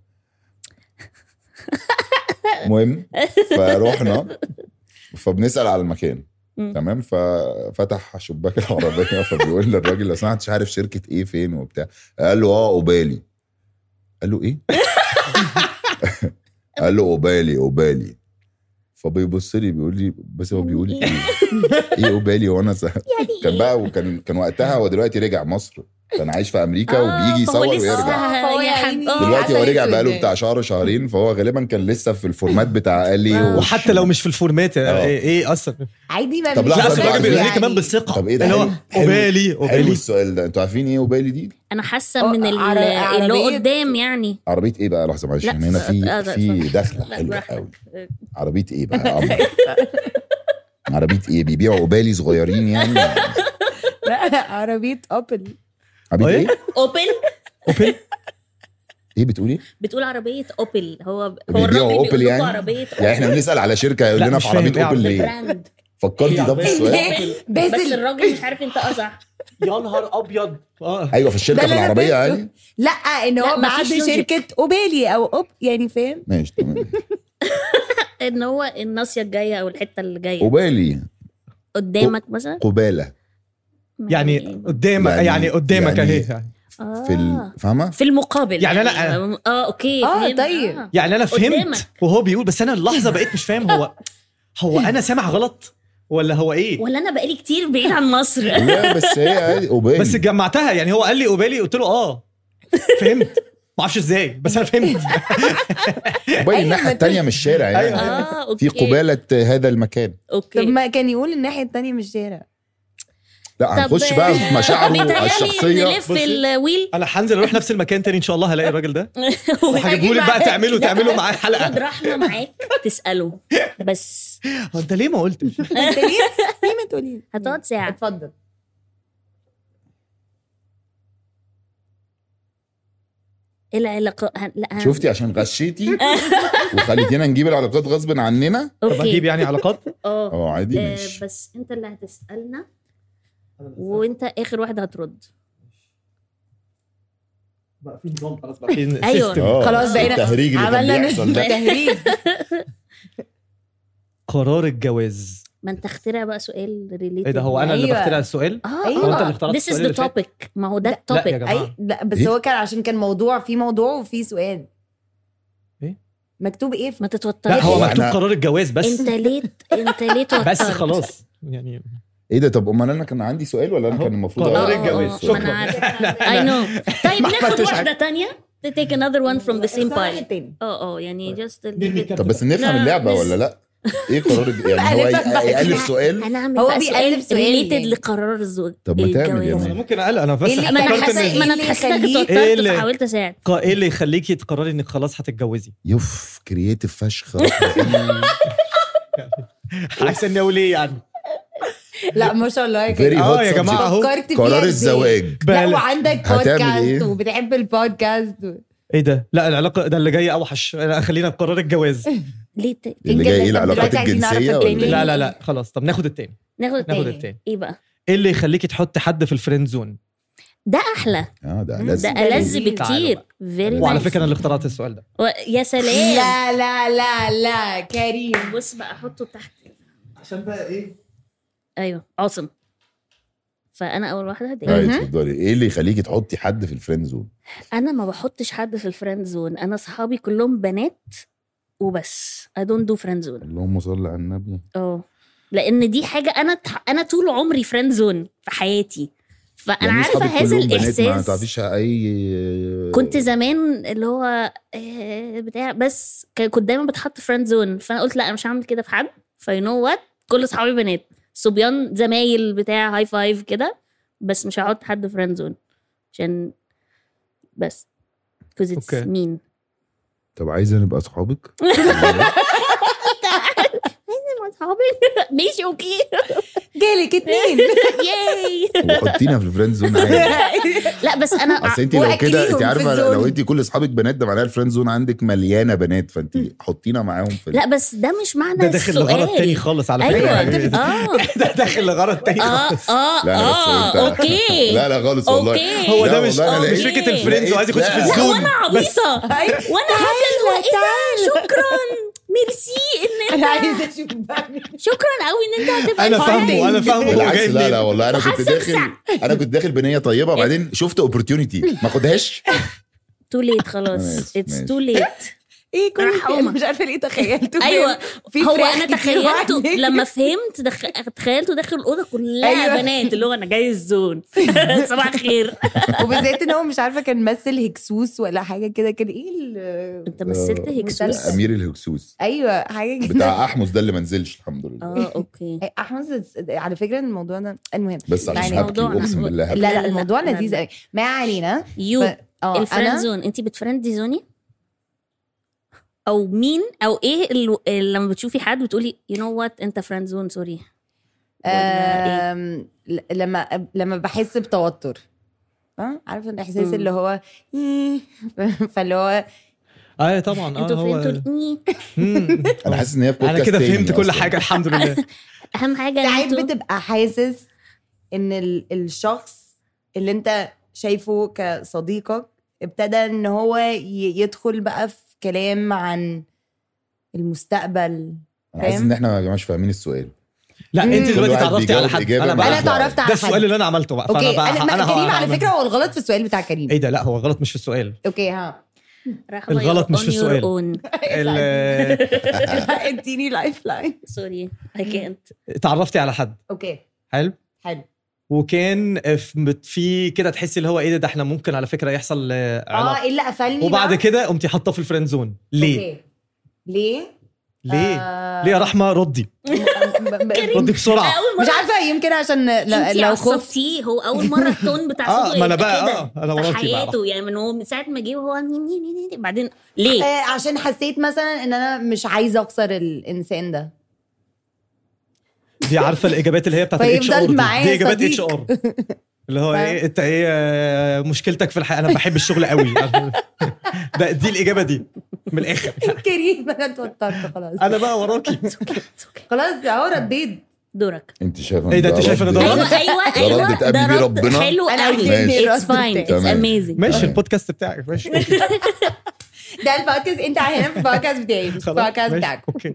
المهم فروحنا فبنسال على المكان مم. تمام ففتح شباك العربيه فبيقول للراجل لو سمحت مش عارف شركه ايه فين وبتاع قال له اه اوبالي قال له ايه؟ قال له اوبالي اوبالي فبيبص لي بيقول لي بس هو بيقول ايه؟ ايه اوبالي وانا س... كان بقى وكان كان وقتها هو دلوقتي رجع مصر كان عايش في امريكا آه، وبيجي فهو يصور لسه- ويرجع فهو يا يا حب- عيني آه. دلوقتي هو عسل رجع بقاله أسود. بتاع شهر شهرين فهو غالبا كان لسه في الفورمات بتاع قال لي آه. وش- وحتى لو مش في الفورمات آه. ايه ايه اصلا عادي ما طب مش لحظة، لا أصل اصل قصدي الراجل بيقولها لي يعني. كمان بالثقه طب إيه ده؟ اللي هو حلو- حلو- اوبالي حلو اوبالي السؤال ده انتوا عارفين ايه اوبالي دي؟ انا حاسه أه، من ال- عر- اللي هو عربية- قدام يعني عربيه ايه بقى لحظه معلش لا، إحنا هنا في آه، في اتفضل. دخله لا، حلوه براحتك. قوي عربيه ايه بقى يا قمر؟ عربيه ايه بيبيعوا اوبالي صغيرين يعني لا عربيه اوبل عربيه إيه؟ ايه؟ اوبل اوبل ايه بتقولي؟ بتقول عربيه اوبل هو هو بيبيعوا الراجل أوبل بيقول لكم يعني؟ عربيه يعني احنا بنسال على شركه يقول لا، لنا مش في عربيه فاهم إيه اوبل عربية؟ ليه؟ براند فكرتي طب في السؤال بس باسل الراجل مش عارف ينطقها صح يا نهار ابيض اه ايوه في الشركه ده في اللي أنا العربيه فهمته. يعني لا ان لا، هو مفيش معدي لوجيك. شركه اوبيلي او أوب يعني فاهم ماشي تمام ان هو الناصيه الجايه او الحته اللي جايه قبالي قدامك مثلا قباله يعني قدامك يعني- يعني قدامك يعني- اهي يعني. آه. في ال... فاهمه في المقابل يعني أنا- اه اوكي آه، فهمت. طيب. آه. يعني انا فهمت قدامك. وهو بيقول بس انا اللحظه بقيت مش فاهم هو هو انا سامع غلط ولا هو ايه ولا انا بقالي كتير بعيد عن مصر لا بس هي عادي قبالي بس جمعتها يعني هو قال لي قبالي قلت له اه فهمت ما اعرفش ازاي بس انا فهمت قبالي أيوة، الناحيه ما الثانيه من الشارع يعني أيوة. اه اوكي في قباله هذا المكان طب اوكي ما كان يقول الناحيه التانية من الشارع لا هنخش بقى في مشاعره بيتهيألي الشخصيه نلف بصي. الويل انا هنزل اروح نفس المكان تاني ان شاء الله هلاقي الراجل ده وهجيبه لك بقى تعملوا تعملوا معاه خد حلقه رحمه معاك تساله بس هو انت ليه ما قلتش انت ليه ليه ما تقولي هتقعد ساعه اتفضل ايه العلاقه هن... لا هن... شفتي عشان غشيتي وخليتينا نجيب العلاقات غصب عننا طب اجيب اوكي يعني علاقات اه اه عادي آه، ماشي بس انت اللي هتسالنا وانت اخر واحد هترد بقى في نظام خلاص بقى في أيوة. system. اه خلاص بقينا- التهريج اللي كان عملنا بيحصل ده تهريج قرار الجواز ما انت اخترع بقى سؤال ريليتد ايه ده هو انا اللي أيوة. بخترع السؤال اه أيوة. هو انت اللي اخترعت This is السؤال the اللي فات؟ topic ما هو ده لا يا التوبيك جماعة. اي لا بس إيه؟ هو كان عشان كان موضوع في موضوع وفي سؤال إيه؟ مكتوب ايه في ما تتوترش لا هو هو مكتوب إحنا- قرار الجواز بس انت ليه انت ليه توترت بس خلاص يعني ايه ده طب امال انا كان عندي سؤال ولا انا أهو. كان المفروض قرار اه أقول؟ الجواز. اه اه ما انا شكراً. عارفه اي نو طيب ما ناخد عملتش واحده تانية to take another one from the same اختار pile التاني. اه اه يعني just نرمي leave it. طب بس نفهم لا، اللعبه بس- ولا لا ايه قرار الج- يعني هو ألفك بقى. ي- يألف سؤال هنعمل هو بقى بيألف سؤال ريليتد يعني. لقرار الزواج طب ما تعمل يا الجواز. انا ممكن اقلق انا بس إيه اللي- ما انا فكرت حسيت ان ما انا اللي حسيتك يخليك- إيه اتوترت اللي- فحاولت اساعد ق- ايه اللي يخليكي تقرري انك خلاص هتتجوزي يوف كرييتيف فشخ عايز اني اقول ايه يعني لا ما شاء الله يا Very كريم. اه hot يا جماعه اهو فكرت فيها قرار إزاي؟ الزواج لا بل- وعندك هتعمل بودكاست إيه؟ وبتحب البودكاست ايه ده لا العلاقه ده اللي جاي اوحش لا، خلينا في قرار الجواز ليه ت... اللي جاي ايه العلاقات الجنسيه ولا التاني. إيه؟ لا لا لا خلاص طب ناخد التاني ناخد ناخد التاني التاني ايه بقى ايه اللي يخليكي تحطي حد في الفريند زون ده احلى اه ده مم. لازم ده ألذ لذيذ. بكتير تعالوا فيري وعلى فكره انا اللي اخترعت السؤال ده يا سلام لا لا لا لا كريم بص بقى احطه تحت عشان بقى ايه ايوه عاصم فانا اول واحده دي طيب اتفضلي ايه اللي يخليكي تحطي حد في الفريند زون انا ما بحطش حد في الفريند زون انا صحابي كلهم بنات وبس I don't do friend zone اللهم صل على النبي اه لان دي حاجه انا تح... انا طول عمري فريند زون في حياتي فانا يعني عارفه أصحابك هذا كلهم بنات ما الاحساس تعرفيش اي كنت زمان اللي هو آه، بتاع بس ك- كنت دايما بتحط فريند زون فانا قلت لا انا مش هعمل كده في حد فاي نو وات كل اصحابي بنات صبيان زمايل بتاع هاي فايف كده بس مش هحط حد فريند زون عشان بس because it's أوكي. mean طب عايزه نبقى اصحابك اصحابي ماشي اوكي جالك اتنين ياي وحطينا في الفريند زون عادي لا بس انا اصل انت لو وأكليهم كده انت في عارفه الزون. لو انت كل اصحابك بنات ده معناها الفريند زون عندك مليانه بنات فانت حطينا معاهم في لا بس ده مش معنى ده داخل السؤال لغرض تاني خالص على فكره ايوه يعني اه ده داخل لغرض تاني اه خالص اه لا لا بس اه انت اوكي لا لا خالص والله أوكي. هو لا ده مش والله أنا مش لقيت- فكره الفريندز وعايز يخش في لا. لا الزون وانا عبيطه وانا هبله اللي هو ايه ده شكرا ميرسي ان انا انت عايزه اشوف بقى شكرا قوي ان انت هتبقى انا friend. فاهمه انا فاهمه هو بالعكس جاي لا لا منين. والله انا كنت حاسة داخل انا كنت داخل بنيه طيبه وبعدين شفت اوبورتيونيتي ما اخدهاش تو ليت أنا خلاص آسف، اتس ماشي. تو ليت ايه كل رحومة. مش عارفه ليه تخيلته ايوه في هو فراخ انا كتير تخيلته وعندك. لما فهمت دخ... تخيلته داخل الاوضه كلها أيوة. بنات اللي هو انا جاي الزون صباح الخير وبالذات ان هو مش عارفه كان مثل هكسوس ولا حاجه كده كان ايه ال- انت مثلت هكسوس مسلسل. امير الهكسوس ايوه حاجه كده بتاع احمس ده اللي ما نزلش الحمد لله اه اوكي احمد على فكره الموضوع ده المهم بس يعني عشان هبكي موضوعنا. اقسم بالله لا هبكي. لا لا، الموضوع لا، لذيذ لا. قوي ما علينا يو ف- اه الفريند انا زون انت بتفرند زوني او مين او ايه ال- اللي لما بتشوفي حد بتقولي يو نو وات انت فريند زون سوري ولا آم، ل- لما لما بحس بتوتر اه عارفه الاحساس مم. اللي هو فاللي هو اه طبعا اه انتوا هو فهمتوا الإيه؟ مم. انا حاسس ان هي في انا بودكاست كده تاني فهمت كل أصلاً. حاجه الحمد لله اهم حاجه ساعات انتوا بتبقى حاسس ان ال- الشخص اللي انت شايفه كصديقك ابتدى ان هو ي- يدخل بقى في كلام عن المستقبل انا حاسس فاهم؟ ان احنا يا جماعه مش فاهمين السؤال لا مم. انت كل دلوقتي واحد اتعرفتي على بيجاوب حد إجابة انا بقى انا واحدة. اتعرفت ده على السؤال حد اللي انا عملته بقى اوكي فانا بقى انا ما كريم على هعمل- فكره هو الغلط في السؤال بتاع كريم ايه ده لا هو الغلط مش في السؤال اوكي ها رحمة الغلط you're مش في on your السؤال. own. ال- اديني لايف لاين سوري I can't اتعرفتي على حد اوكي حلو حلو وكان في- في كده تحسي اللي هو ايه ده, ده احنا ممكن على فكره يحصل آه، اه علاقه ايه اللي قفلني وبعد بقى؟ كده قمتي حاطاه في الفريند زون ليه؟ أوكي. ليه؟ ليه؟ آه، ليه يا رحمه ردي ب- ب- ردي بسرعه اول مش مره عارفه يمكن عشان ل- انتي لو خفت عصبتيه هو اول مره التون بتاع آه، صوته ما أنا يبقى بقى- كده آه، أنا في وراكي بقى. حياته يعني من هو من ساعه ما جه وهو ني- ني- ني- ني- بعدين ليه؟ آه، عشان حسيت مثلا ان انا مش عايزه اخسر الانسان ده دي عارفه الاجابات اللي هي بتاعت الاتش فيفضل ار دي معايا دي اجابات اتش صديق. ار اللي هو ف- ايه انت ايه آه، مشكلتك في الحياه انا بحب الشغل قوي ده دي الاجابه دي من الاخر كريم انا اتوترت خلاص انا بقى وراكي خلاص اهو رديت دورك انت شايفه إيه ده، إن أنت شايفة إن ده رد؟ ايوه ايوه ده ايوه رد تقابلي بيه رد ربنا؟ حلو أنا قوي عاجبني اتس الرد فاين بتاعي. اتس تمام. اميزنج ماشي البودكاست بتاعك ماشي ده البودكاست انت هنا في البودكاست بتاعي مش خلاص، البودكاست ماشي، بتاعك اوكي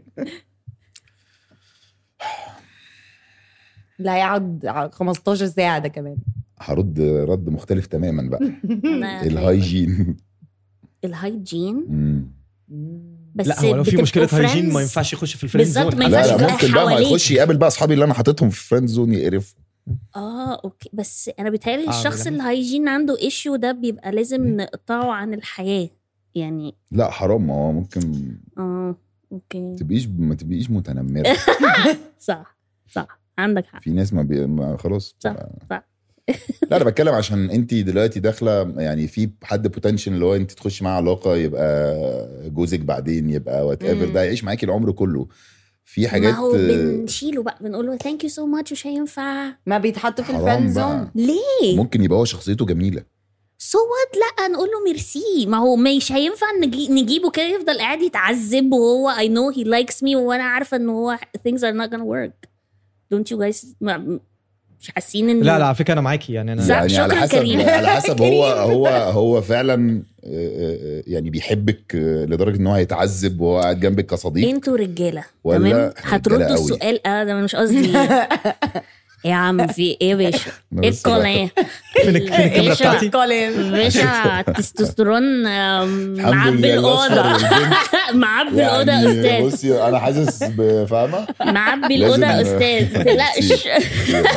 اللي هيقعد ع- 15 ساعه ده كمان هرد رد مختلف تماما بقى أنا- الهايجين الهايجين مم. بس لا هو لو في بتبقوا مشكله هايجين friends. ما ينفعش يخش في الفريند بالظبط، زون ما لا ينفعش لا يبقى ممكن بقى ما حواليك. يخش يقابل بقى اصحابي اللي انا حاططهم في فريند زون يقرفوا اه اوكي بس انا بيتهيألي آه، الشخص بلا- الهايجين عنده ايشيو ده بيبقى لازم نقطعه عن الحياه يعني لا حرام ما هو ممكن اه اوكي تبقيش ما تبقيش متنمره صح صح عندك حق في ناس ما, بي... ما خلاص صح، صح. لا انا بتكلم عشان انت دلوقتي داخله يعني في حد بوتنشن اللي هو انت تخشي معاه علاقه يبقى جوزك بعدين يبقى وات ايفر مم. ده يعيش معاكي العمر كله في حاجات ما هو بنشيله بقى بنقول له ثانك يو سو ماتش مش هينفع ما بيتحط في حرام الفريند بقى. زون ليه؟ ممكن يبقى هو شخصيته جميله سو وات لا نقول له ميرسي ما هو مش هينفع نجي نجيبه كده يفضل قاعد يتعذب وهو I know he likes me وانا عارفه ان هو things are not gonna work don't you guys ما- مش حاسين ان لا لا على فكره انا معاكي يعني انا صح. يعني على شكراً حسب كريم. على حسب هو كريم. هو هو فعلا آه، آه، يعني بيحبك آه، لدرجه ان هو هيتعذب وهو قاعد جنبك كصديق انتوا رجاله ولا تمام رجالة هتردوا قوي؟ السؤال اه ده أنا مش قصدي يا عم في ايه يا باشا أنا ايه بس القناه فين الك- فين الكاميرا باشا. بتاعتي باشا التستوستيرون آم، الحمد معبي لله الاوضه الأصفر والبنك. معبي الاوضه يا يعني استاذ بصي انا حاسس بفاهمه معبي لازم- الاوضه يا استاذ ما تقلقش كتير.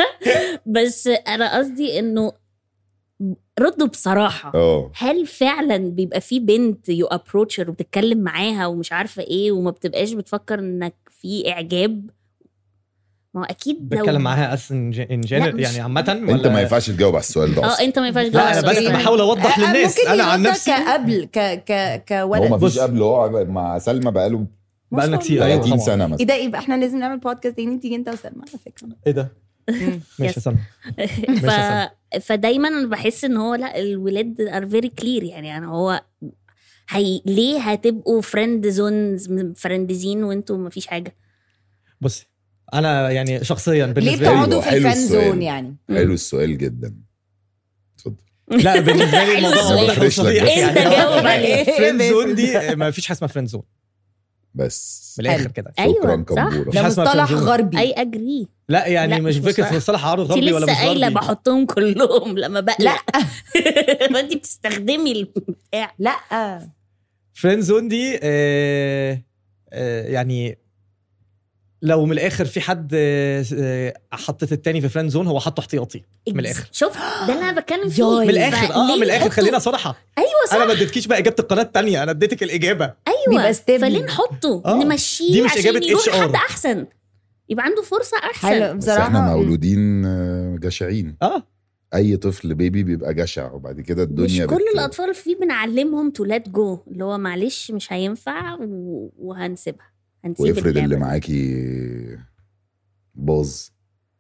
بس انا قصدي انه ردوا بصراحه اه هل فعلا بيبقى في بنت يو ابروتشر وبتتكلم معاها ومش عارفه ايه وما بتبقاش بتفكر انك في اعجاب ما هو اكيد لو- بتكلم معاها اصلا ان لا، جنرال مش- يعني عامه انت ما ينفعش تجاوب على السؤال ده اه اصلا انت ما ينفعش لا انا تجاوب بس السؤال. بحاول اوضح آه، للناس ممكن انا عن يردك نفسي كقبل ك ك هو كولد ما بص. فيش قبل هو مع سلمى بقاله بقالنا كتير شاء الله. أيوة 30 طبعاً. سنه ايه مثلا ده يبقى احنا لازم نعمل بودكاست تاني تيجي انت وسلمى على فكره ايه ده مم. ماشي Yes. يا سلمى ف... ماشي يا فدايما انا بحس ان هو لا الولاد ار فيري كلير يعني يعني هو هي ليه هتبقوا فريند زونز فرندزين وانتوا ما فيش حاجه بصي انا يعني شخصيا ليه بالنسبه لي بتقعدوا في حلو الفريند السؤال. زون يعني حلو السؤال جدا اتفضل لا بالنسبه لي الموضوع السؤال. واضح بفرش لك وصريح بس. أنت جاوب عليه. فريند زون دي ما فيش حاجه اسمها فريند زون بس من الاخر حلو. كده أيوة، شكرا صح. كمبوره مش ده حاسة اسمها مصطلح friend zone. غربي اي اجري لا يعني لا، مش مش فكره مصطلح. مصطلح عرض انت غربي ولا مش لسه قايله غربي بحطهم كلهم لما بقلق فانت بتستخدمي البتاع لا فريند زون دي آه آه يعني لو من الاخر في حد آه، آه، حطيت التاني في فريند زون هو حطه احتياطي من الاخر شفت ده اللي انا بتكلم فيه ياي. من الاخر اه فليه من الاخر نحطه؟ خلينا صراحه ايوه صح انا ما اديتكيش بقى اجابه القناه التانية انا اديتك الاجابه ايوه بيبقى stable. فليه نحطه آه. نمشيه دي مش عشان إجابة يروح HR. حد احسن يبقى عنده فرصه احسن حلو بس بصراحه احنا مولودين آه، جشعين اه اي طفل بيبي بيبقى جشع وبعد كده مش الدنيا كل بت- الاطفال فيه بنعلمهم تو ليت جو اللي هو معلش مش هينفع و- وهنسيبها هنسيب وافرض اللي اللعبة. معاكي باظ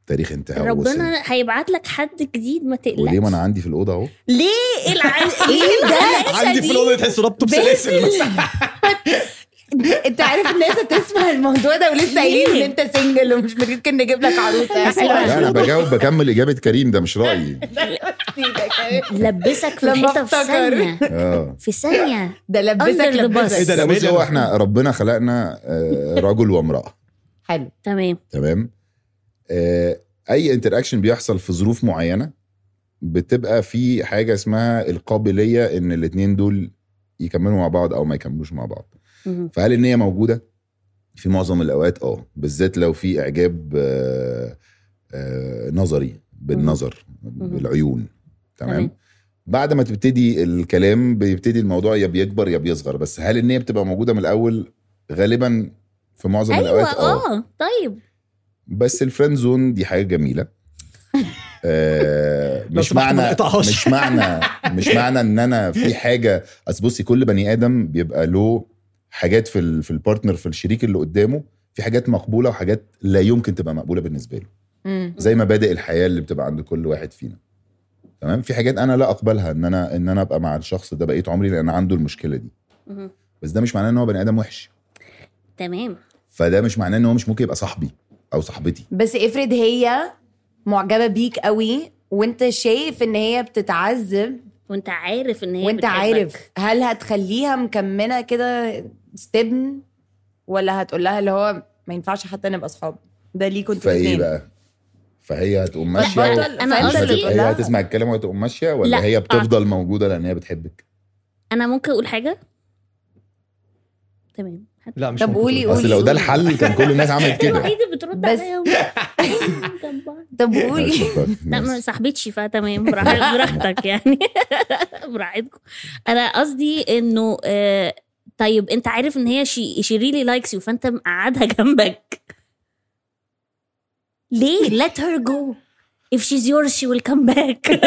تاريخ انتهاء وصل ربنا هيبعت لك حد جديد ما تقلقش وليه ما انا عندي في الاوضه اهو ليه الع... ايه ده عندي في الاوضه تحس ربطه بسلاسل باسل. انت عارف الناس هتسمع الموضوع ده ولسه قايلين ان انت سنجل ومش ممكن نجيب لك عروسه لا انا بجاوب بكمل اجابه كريم ده مش رايي لبسك في لما الحيطه في افتكر. ثانيه اه في ثانيه ده لبسك Under the bus. لبسك إيه ده؟ لا أنا بص مالي هو أنا؟ احنا ربنا خلقنا آه، رجل وامراه حلو تمام تمام آه، اي انتراكشن بيحصل في ظروف معينه بتبقى في حاجه اسمها القابليه ان الاثنين دول يكملوا مع بعض او ما يكملوش مع بعض مهم. فهل ان هي موجوده في معظم الاوقات اه بالذات لو في اعجاب آه، آه، نظري بالنظر بالعيون تمام تمام. بعد ما تبتدي الكلام بيبتدي الموضوع يا بيكبر يا بيصغر بس هل ان هي بتبقى موجوده من الاول غالبا في معظم ايوه الاوقات اه اه طيب بس الفريند زون دي حاجه جميله آه لو مش سمحت ما معنى نقطعهاش. مش معنى مش معنى ان انا في حاجه اصل بصي كل بني ادم بيبقى له حاجات في ال- في البارتنر في الشريك اللي قدامه في حاجات مقبوله وحاجات لا يمكن تبقى مقبوله بالنسبه له مم. زي مبادئ الحياه اللي بتبقى عند كل واحد فينا تمام في حاجات انا لا اقبلها ان انا ان انا ابقى مع الشخص ده بقيت عمري لان عنده المشكله دي مهم. بس ده مش معناه ان هو بني ادم وحش تمام فده مش معناه ان هو مش ممكن يبقى صاحبي او صاحبتي بس افرض هي معجبه بيك قوي وانت شايف ان هي بتتعذب وانت عارف ان هي وانت بتحبك. عارف هل هتخليها مكمله كده ستبن ولا هتقول لها اللي هو ما ينفعش حتى نبقى اصحاب ده ليه كنتوا فايه الاثنين بقى فهي هتقوم لا، ماشيه بطل- و- انا فأنت مش اللي قصدي تقول هت... لها. هي هتسمع الكلام وهتقوم ماشيه ولا لا. هي بتفضل موجوده لان هي بتحبك انا ممكن اقول حاجه تمام لا مش طب ممكن قولي- تقول. اصل لو ده الحل كان كل الناس عملت كده الوحيده بترد بس- عليا جنب بعض. طب قولي لا ما صاحبتش فتمام براح- براحتك يعني براحتكم انا قصدي انه آه، طيب انت عارف ان هي شي ريلي لايكس يو فانت مقعدها جنبك ليه let her go if she's yours she will come back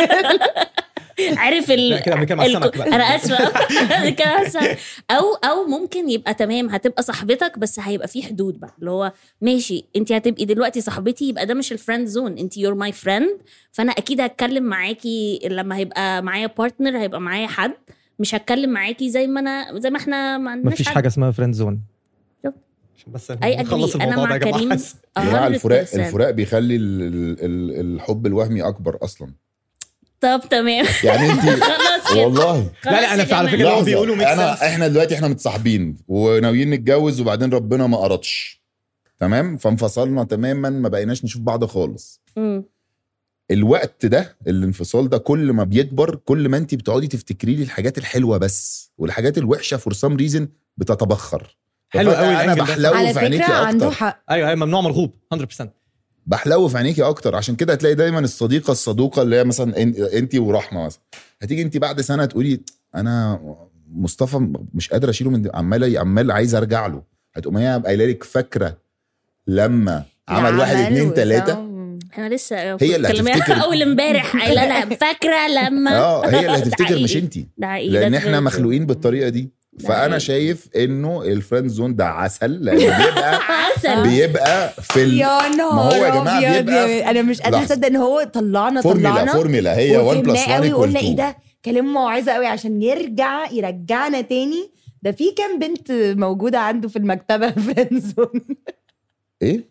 عارف ال لا كده بنتكلم على الك- السمك بقى انا اسفه بنتكلم على السمك. او او ممكن يبقى تمام هتبقى صاحبتك بس هيبقى في حدود بقى اللي هو ماشي انت هتبقي دلوقتي صاحبتي يبقى ده مش الفريند زون انت يور ماي فريند فانا اكيد هتكلم معاكي لما هيبقى معايا بارتنر هيبقى معايا حد مش هتكلم معاكي زي ما انا زي ما احنا ما ما عندناش فيش حد. حاجه اسمها فريند زون شوف. عشان بس اي نخلص اجري انا الموضوع ده مع يا كريم جماعه يا جماعه الفراق 100%. الفراق بيخلي ال... ال... ال- الحب الوهمي اكبر اصلا طب تمام يعني انت خلاص كده. والله لا لا انا خلاص يا على فكره جماعة. هو لحظة. بيقولوا make انا sense. احنا دلوقتي احنا متصاحبين وناويين نتجوز وبعدين ربنا ما قرطش تمام فانفصلنا تماما ما بقيناش نشوف بعض خالص مم. الوقت ده الانفصال ده كل ما بيكبر كل ما انت بتقعدي تفتكري لي الحاجات الحلوه بس والحاجات الوحشه فور سام ريزن بتتبخر حلو ففجأة قوي انا الأنجل ده. بحلو على في عينيكي فكره عنده اكتر حق ايوه ايوه ممنوع مرغوب 100% بحلو في عينيكي اكتر عشان كده هتلاقي دايما الصديقه الصدوقه اللي هي مثلا انت ورحمه مثلا هتيجي انت بعد سنه تقولي انا مصطفى مش قادر اشيله من عمال عمال عايز ارجع له هتقوم هي قايله لك فاكره لما عمل واحد اتنين عمل تلاته وسام. انا لسه هي اللي متكلمة هتفتكر. اول امبارح قايله لها فاكره لما اه هي اللي ده هتفتكر مش حقيقي. انت ده حقيقي لان that's احنا very true. مخلوقين بالطريقه دي فانا حقيقي. شايف انه الفريند زون ده عسل لان بيبقى عسل بيبقى في ال... يا نهار هو يا جماعة أبيض بيبقى- يا- انا مش قادره لحظة. اصدق ان هو طلعنا فورميلا طلعنا فورميلا هي 1 بلس وفهمناه 1 قوي وقلنا ايكوال ايه 2 ده كلام موعظه قوي عشان يرجع يرجعنا تاني ده في كام بنت موجوده عنده في المكتبه فريندزون ايه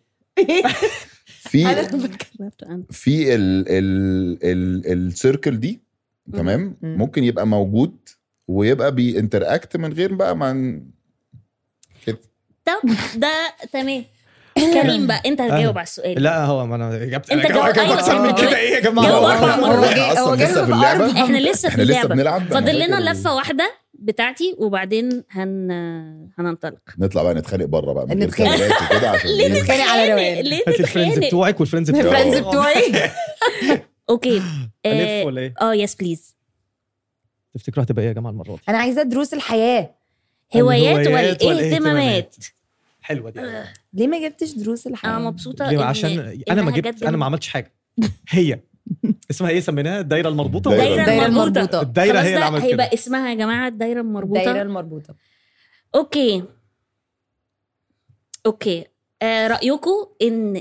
في انا بتكلم. في ال ال ال السيركل دي تمام مم. ممكن يبقى موجود ويبقى بينتراكت من غير بقى ما ن- كده طب ده تمام كريم بقى انت هتجاوب على السؤال لا هو ما انا جبت أنت أنا جاوب- جاوب أيوة، اكتر من جاوب. كده ايه يا جاوب جماعه أربع هو- مرات. هو هو اصلا جاي لسه في له اللعبه بأربع. احنا لسه في احنا لسه اللعبه بنلعب أنا فاضل لنا فاكر- لفه واحده بتاعتي وبعدين هن هننطلق نطلع بقى نتخانق بره بقى من غير نتخانق. كاميرات وكده عشان ليه إيه؟ نتخانق على روان. ليه هات الفريندز نتخانق بتوعك والفريندز بتوعك الفريندز بتوعي اوكي الف اه ولا ايه؟ اه يس بليز تفتكروا هتبقى ايه يا جماعه المره دي؟ انا عايزه دروس الحياه هوايات الهوايات والاهتمامات والاهتمامات. حلوه دي ليه ما جبتش دروس الحياه انا مبسوطه ليه إن- عشان انا ما إنها جبت جت انا ما جنب- عملتش حاجه هي اسمها ايه سميناها الدايره المربوطه دايرة الدايره الدايرة المربوطه المربوطة. الدايره خلاص هي اللي ده عملت هيبقى كده اسمها يا جماعه الدايره المربوطه الدايره المربوطه اوكي اوكي آه رايكم ان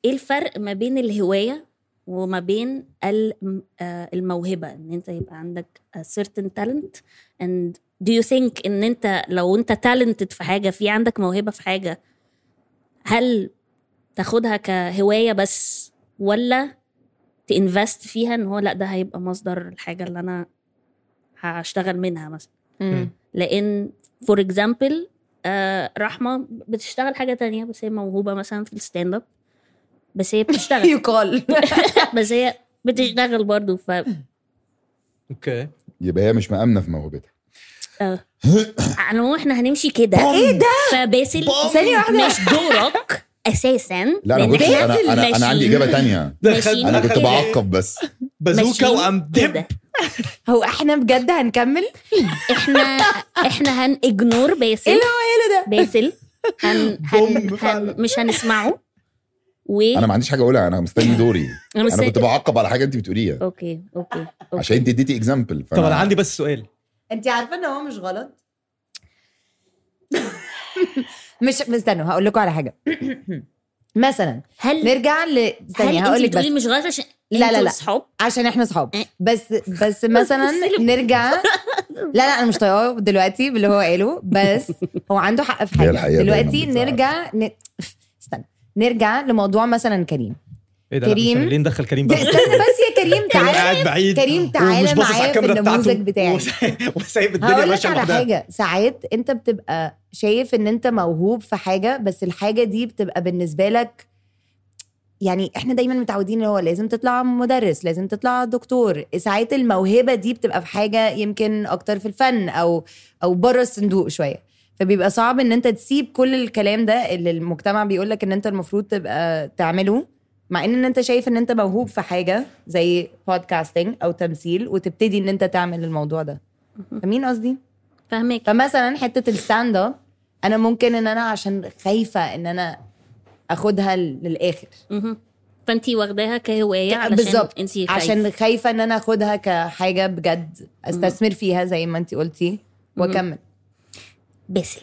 ايه الفرق ما بين الهوايه وما بين ال- آه، الموهبه ان انت يبقى عندك a certain talent and do you think ان انت لو انت talented في حاجه في عندك موهبه في حاجه هل تاخدها كهوايه بس ولا تinvest فيها ان هو لا ده هيبقى مصدر الحاجه اللي انا هشتغل منها مثلا مم. لان فور اكزامبل رحمه بتشتغل حاجه تانية بس هي موهوبه مثلا في الستاند اب بس هي بتشتغل يقال بس هي بتشتغل برضو ف اوكي يبقى هي مش مأمنة في موهبتها آه. على العموم احنا هنمشي كده ايه ده فباسل ثانية واحدة. مش دورك اساسا لا انا لأن كنت إحنا انا انا, أنا عندي ماشيين- اجابه تانية ماشيين انا كنت كده. بعقب بس بازوكا ماشيين وقام دب كده. هو احنا بجد هنكمل احنا احنا هنجنور باسل ايه اللي هو ايه ده باسل هن بوم هن فعلا. هن مش هنسمعه و انا ما عنديش حاجه اقولها انا مستني دوري أنا انا مستني- كنت بعقب على حاجه انت بتقوليها اوكي اوكي اوكي عشان انت اديتي اكزامبل طب انا عندي بس سؤال انت عارفه ان هو مش غلط مش استنوا هقول لكم على حاجه مثلا هل نرجع ل هل ثانيه هقول انت لك بس بتقولي مش غلط عشان لا، لا، انتوا لا. صحاب عشان احنا صحاب إيه. بس بس مثلا نرجع لا لا انا مش طايقاه دلوقتي باللي هو قاله بس هو عنده حق في هي حاجه الحقيقة دلوقتي دايماً بتزعل. نرجع ن... استنى نرجع لموضوع مثلا كريم ايه ده لا، كريم. مش- ليه ندخل كريم استنى بقى بس يا كريم كريم تعالى قاعد بعيد كريم ومش تعالى باصص على معايا في الكاميرا بتاعته النموذج بتاعي وسايب- وسايب الدنيا هقول لك ماشيه على لوحدها حاجه ساعات انت بتبقى شايف ان انت موهوب في حاجه بس الحاجه دي بتبقى بالنسبه لك يعني احنا دايما متعودين ان هو لازم تطلع مدرس لازم تطلع دكتور ساعات الموهبه دي بتبقى في حاجه يمكن اكتر في الفن او او بره الصندوق شويه فبيبقى صعب ان انت تسيب كل الكلام ده اللي المجتمع بيقول لك ان انت المفروض تبقى تعمله مع ان ان انت شايف ان انت موهوب في حاجه زي بودكاستنج او تمثيل وتبتدي ان انت تعمل الموضوع ده فاهمين قصدي فاهمك فمثلا حته الستاند اب انا ممكن ان انا عشان خايفه ان انا اخدها للاخر مهم. فانتي واخداها كهوايه علشان بالظبط انتي عشان خايفه ان انا اخدها كحاجه بجد استثمر فيها زي ما انت قلتي واكمل باسل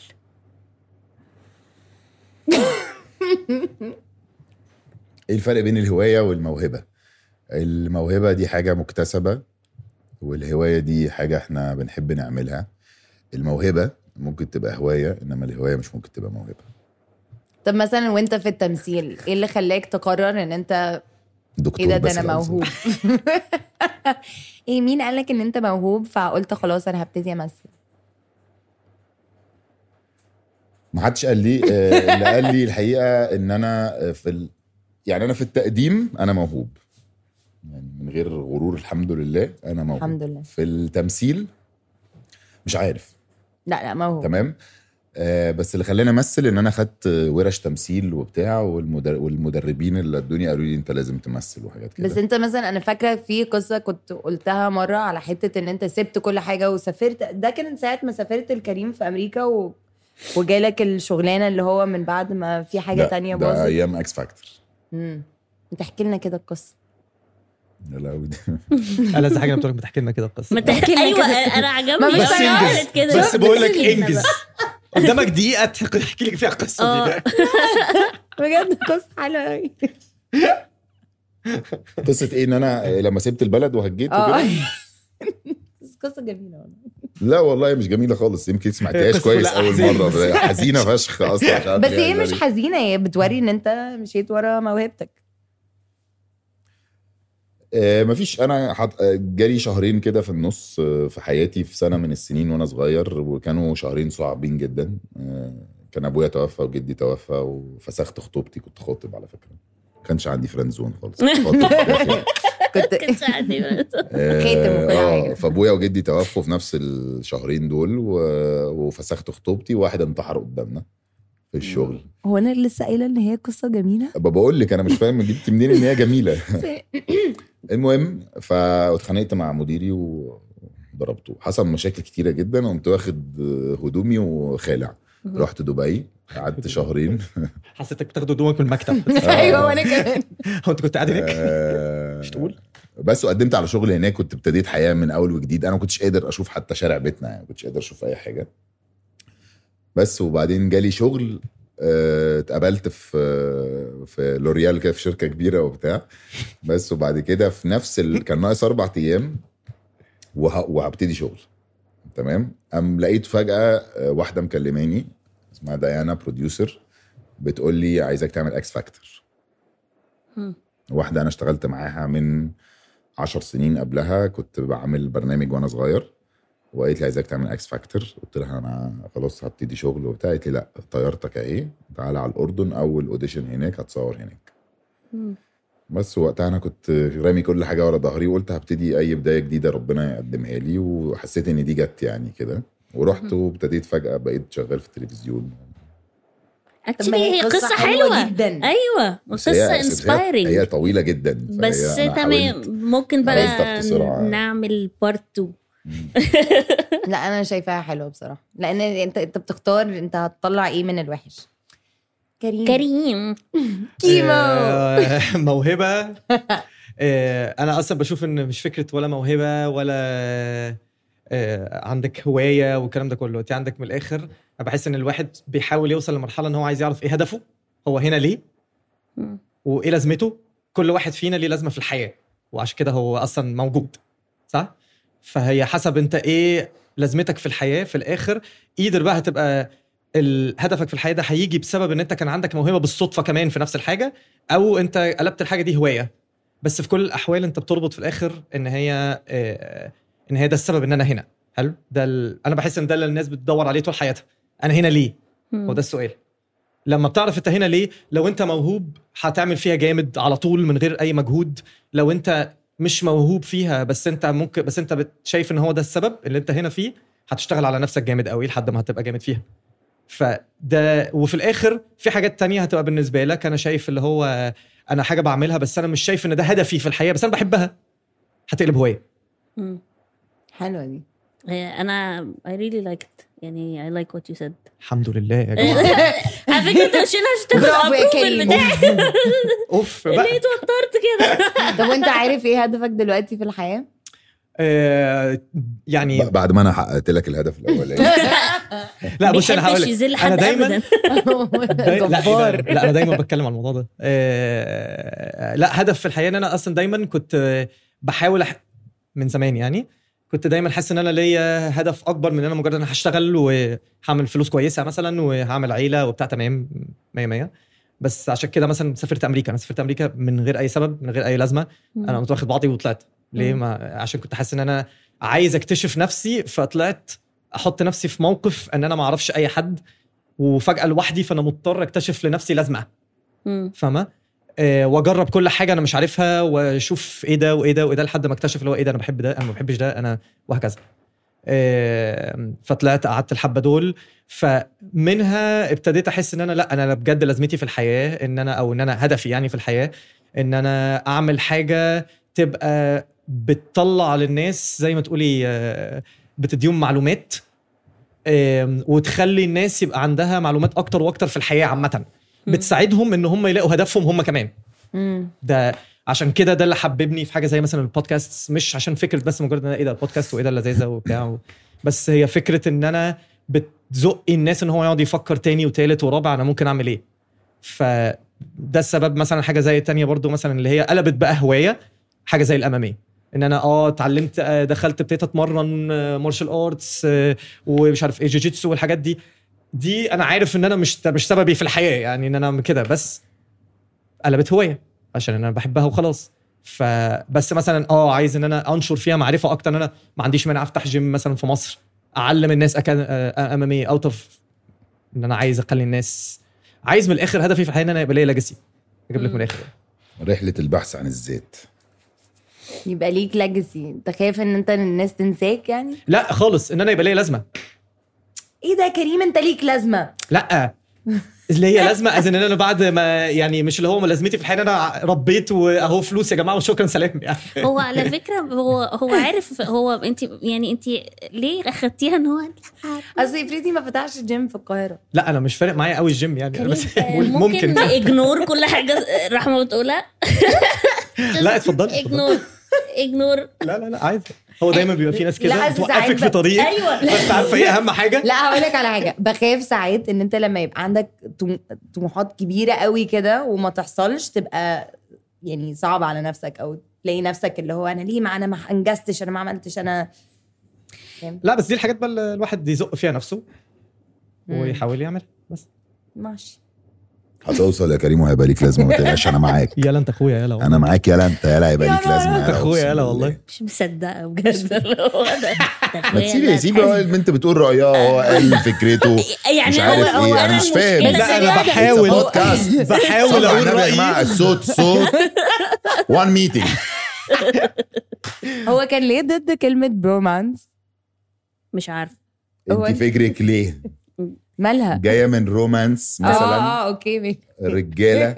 ايه الفرق بين الهوايه والموهبه الموهبه دي حاجه مكتسبه والهوايه دي حاجه احنا بنحب نعملها الموهبه ممكن تبقى هوايه انما الهوايه مش ممكن تبقى موهبه طب مثلا وانت في التمثيل ايه اللي خلاك تقرر ان انت دكتور ايه ده ده بس انا العظيم. موهوب ايه مين قالك ان انت موهوب فقلت خلاص انا هبتدي امثل ما حدش قال لي آه، اللي قال لي الحقيقه ان انا آه، في ال... يعني انا في التقديم انا موهوب يعني من غير غرور الحمد لله انا موهوب الحمد لله في التمثيل مش عارف لا لا موهوب تمام آه بس اللي خلاني امثل ان انا خدت ورش تمثيل وبتاع والمدر... والمدربين اللي ادوني قالوا لي انت لازم تمثل وحاجات كده بس انت مثلا انا فاكره في قصه كنت قلتها مره على حته ان انت سبت كل حاجه وسافرت ده كان ساعه ما سافرت الكريم في امريكا و... وجالك الشغلانه اللي هو من بعد ما في حاجه ده- تانية ده باظت ايام اكس فاكتور مم. انت احكي لنا كده القصه يا لهوي ده. ألذ حاجه بتقول لك بتحكي لنا كده القصه ما تحكي لنا ايوه كده. انا ما عجبني بس أنا انجز. قالت كده بس بقول لك احكي لنا انجز بقى. قدامك دقيقه تحكي لك فيها القصه اه دي بجد قصه حلوه قوي قصه ايه ان انا لما سبت البلد وهجيت اه وكده بس قصه جميله والله لا والله مش جميله خالص يمكن سمعتهاش قصة كويس كلها اول أحزان مره بس. حزينه فشخ اصلا مش عارف بس ليه هي عايزة مش ليه. حزينه هي بتوري ان انت مشيت ورا موهبتك آه، مفيش انا حط... آه، جالي شهرين كده في النص آه، في حياتي في سنه من السنين وانا صغير وكانوا شهرين صعبين جدا آه، كان ابويا توفى وجدي توفى وفسخت خطوبتي كنت خاطب على فكره ما كانش عندي فريند زون خالص كنت خاطب. كنت كنت عندي آه، خاتم وكل آه، حاجة. فابويا وجدي توفوا في نفس الشهرين دول و... وفسخت خطوبتي وواحد انتحر قدامنا في الشغل هو انا لسه قايله ان هي قصه جميله أبقى بقول لك انا مش فاهم جبت منين ان هي جميله المهم فاتخانقت مع مديري وضربته حصل مشاكل كتيره جدا وقمت واخد هدومي وخالع رحت دبي قعدت شهرين حسيتك بتاخد هدومك من المكتب ايوه وانا كمان هو انت كنت قاعد هناك آه، مش تقول بس وقدمت على شغل هناك كنت ابتديت حياه من اول وجديد انا ما كنتش قادر اشوف حتى شارع بيتنا يعني ما كنتش قادر اشوف اي حاجه بس وبعدين جالي شغل آه، اتقابلت في في لوريال كده في شركه كبيره وبتاع بس وبعد كده في نفس ال... كان ناقص اربع ايام وه... وهبتدي شغل تمام قام لقيت فجاه آه، واحده مكلماني اسمها ديانا بروديوسر بتقول لي عايزاك تعمل اكس فاكتور مم. واحده انا اشتغلت معاها من عشر سنين قبلها كنت بعمل برنامج وانا صغير وقالت لي عايزاك تعمل اكس فاكتور قلت لها انا خلاص هبتدي شغل وبتاع قالت لي لا طيارتك ايه تعالى على الاردن اول اوديشن هناك هتصور هناك مم. بس وقتها انا كنت رامي كل حاجه ورا ظهري وقلت هبتدي اي بدايه جديده ربنا يقدمها لي وحسيت ان دي جت يعني كده ورحت وابتديت فجاه بقيت شغال في التلفزيون طب اكشلي ما هي قصه حلوه جدا ايوه بس هي- وقصه بس هي- انسبايرنج هي طويله جدا فهي بس أنا تمام حاولت- ممكن حاولت بقى أختصرها. نعمل بارت 2 لا انا شايفاها حلوه بصراحه لان انت انت بتختار انت هتطلع ايه من الوحش كريم كريم كيمو آه، موهبه آه، انا اصلا بشوف ان مش فكره ولا موهبه ولا آه، عندك هوايه والكلام ده كله انت عندك من الاخر انا بحس ان الواحد بيحاول يوصل لمرحله ان هو عايز يعرف ايه هدفه هو هنا ليه مم. وايه لازمته كل واحد فينا ليه لازمه في الحياه وعشان كده هو اصلا موجود صح فهي حسب انت ايه لازمتك في الحياه في الاخر ايدر بقى هتبقى ال- هدفك في الحياه ده هيجي بسبب ان انت كان عندك موهبه بالصدفه كمان في نفس الحاجه او انت قلبت الحاجه دي هوايه بس في كل الاحوال انت بتربط في الاخر ان هي آه، ان هي ده السبب ان انا هنا حلو ده ال... انا بحس ان ده اللي الناس بتدور عليه طول حياتها انا هنا ليه مم. هو ده السؤال لما بتعرف انت هنا ليه لو انت موهوب هتعمل فيها جامد على طول من غير اي مجهود لو انت مش موهوب فيها بس انت ممكن بس انت بت- شايف ان هو ده السبب اللي انت هنا فيه هتشتغل على نفسك جامد قوي لحد ما هتبقى جامد فيها فده وفي الاخر في حاجات تانية هتبقى بالنسبه لك انا شايف اللي هو انا حاجه بعملها بس انا مش شايف ان ده هدفي في الحياه بس انا بحبها هتقلب هوايه مم. حلوه دي آه، انا I really like it يعني I like what you said الحمد لله يا جماعه على فكره انت مش هنا عشان تاخد برافو يا approval كريم. بتاعي اوف ليه بقى اتوترت كده طب وانت عارف ايه هدفك دلوقتي في الحياه؟ آه يعني ب- بعد ما انا حققت لك الهدف الاولاني لا بص انا هقول بيحبش لك يذل انا حد دايما ابدا داي... لا, إيه ده؟ جبار لا انا دايما بتكلم عن الموضوع ده آه... لا هدف في الحياه ان انا اصلا دايما كنت آه، بحاول أح... من زمان يعني كنت دايما حاسس ان انا ليا هدف اكبر من ان انا مجرد انا هشتغل وهعمل فلوس كويسه مثلا وهعمل عيله وبتاع تمام 100 100 بس عشان كده مثلا سافرت امريكا انا سافرت امريكا من غير اي سبب من غير اي لازمه انا قمت واخد بعضي وطلعت ليه مم. ما عشان كنت حاسس ان انا عايز اكتشف نفسي فطلعت احط نفسي في موقف ان انا ما اعرفش اي حد وفجاه لوحدي فانا مضطر اكتشف لنفسي لازمه مم. فاهمه آه واجرب كل حاجه انا مش عارفها واشوف ايه ده وايه ده وايه ده لحد ما اكتشف اللي هو ايه ده انا بحب ده انا ما بحبش ده انا وهكذا آه فطلعت قعدت الحبه دول فمنها ابتديت احس ان انا لا انا بجد لازمتي في الحياه ان انا او ان انا هدفي يعني في الحياه ان انا اعمل حاجه تبقى بتطلع للناس زي ما تقولي آه، بتديهم معلومات آم، وتخلي الناس يبقى عندها معلومات اكتر واكتر في الحياه عامه مم. بتساعدهم ان هم يلاقوا هدفهم هم كمان مم. ده عشان كده ده اللي حببني في حاجه زي مثلا البودكاست مش عشان فكره بس مجرد ان أنا ايه ده البودكاست وايه ده اللذاذه وبتاع و- بس هي فكره ان انا بتزق الناس ان هو يقعد يفكر تاني وتالت ورابع انا ممكن اعمل ايه فده السبب مثلا حاجه زي التانية برضو مثلا اللي هي قلبت بقى هوايه حاجه زي الاماميه ان انا اه اتعلمت آه، دخلت ابتديت اتمرن مارشال ارتس ومش عارف ايه جوجيتسو والحاجات دي دي انا عارف ان انا مش ده مش سببي في الحياه يعني ان انا اعمل كده بس قلبت هوايه عشان انا بحبها وخلاص فبس مثلا اه عايز ان انا انشر فيها معرفه اكتر ان انا ما عنديش مانع افتح جيم مثلا في مصر اعلم الناس أكا... آه، اماميه اوت اوف ان انا عايز اخلي الناس عايز من الاخر هدفي في الحياه ان انا يبقى ليا ليجاسي اجيب لك من الاخر رحله البحث عن الذات يبقى ليك ليجاسي انت خايف ان انت الناس تنساك يعني لا خالص ان انا يبقى ليا لازمه ايه ده يا كريم انت ليك لازمه لا اللي هي لازمه از ان انا بعد ما يعني مش اللي هو لازمتي في الحياه ان انا ربيت واهو فلوس يا جماعه وشكرا سلام يعني هو على فكره هو هو عارف هو انت يعني انت ليه اخدتيها ان هو اصل افريدي ما فتحش جيم في القاهره لا انا مش فارق معايا قوي الجيم يعني أنا بس آه، ممكن اجنور كل حاجه رحمه بتقولها لا اتفضلي اتفضلي اجنور اجنور لا لا لا عادي هو دايما بيبقى في ناس لا، كده بس توقفك ساعات في ب- طريقك ايوه بس عارفه ايه اهم حاجه لا هقول لك على حاجه بخاف ساعات ان انت لما يبقى عندك طم- طموحات كبيره قوي كده وما تحصلش تبقى يعني صعب على نفسك او تلاقي نفسك اللي هو انا ليه ما انا ما انجزتش انا ما عملتش انا لا بس دي الحاجات بقى اللي الواحد يزق فيها نفسه مم. ويحاول يعمل بس ماشي هتوصل يا كريم وهيبقى ليك لازمه ما تقلقش انا معاك يلا انت اخويا يلا والله. انا معاك يلا انت يلا هيبقى يا ليك لازمه انت يلا، اخويا أقسم يلا بالله. والله مش مصدقه بجد اللي هو ده- ده ما تسيب أخويا سيب ده هو البنت بتقول رايها هو قال فكرته يعني مش هو عارف هو ايه انا مش فاهم المشكلة لا انا زيادة. بحاول It's a podcast. بحاول صلوا على اقول النبي يا جماعه رايي الصوت صوت وان ميتنج هو كان ليه ضد كلمه برومانس مش عارف هو انت فكرك ليه مالها جايه من رومانس اه مثلا اه اوكي ماشي. رجاله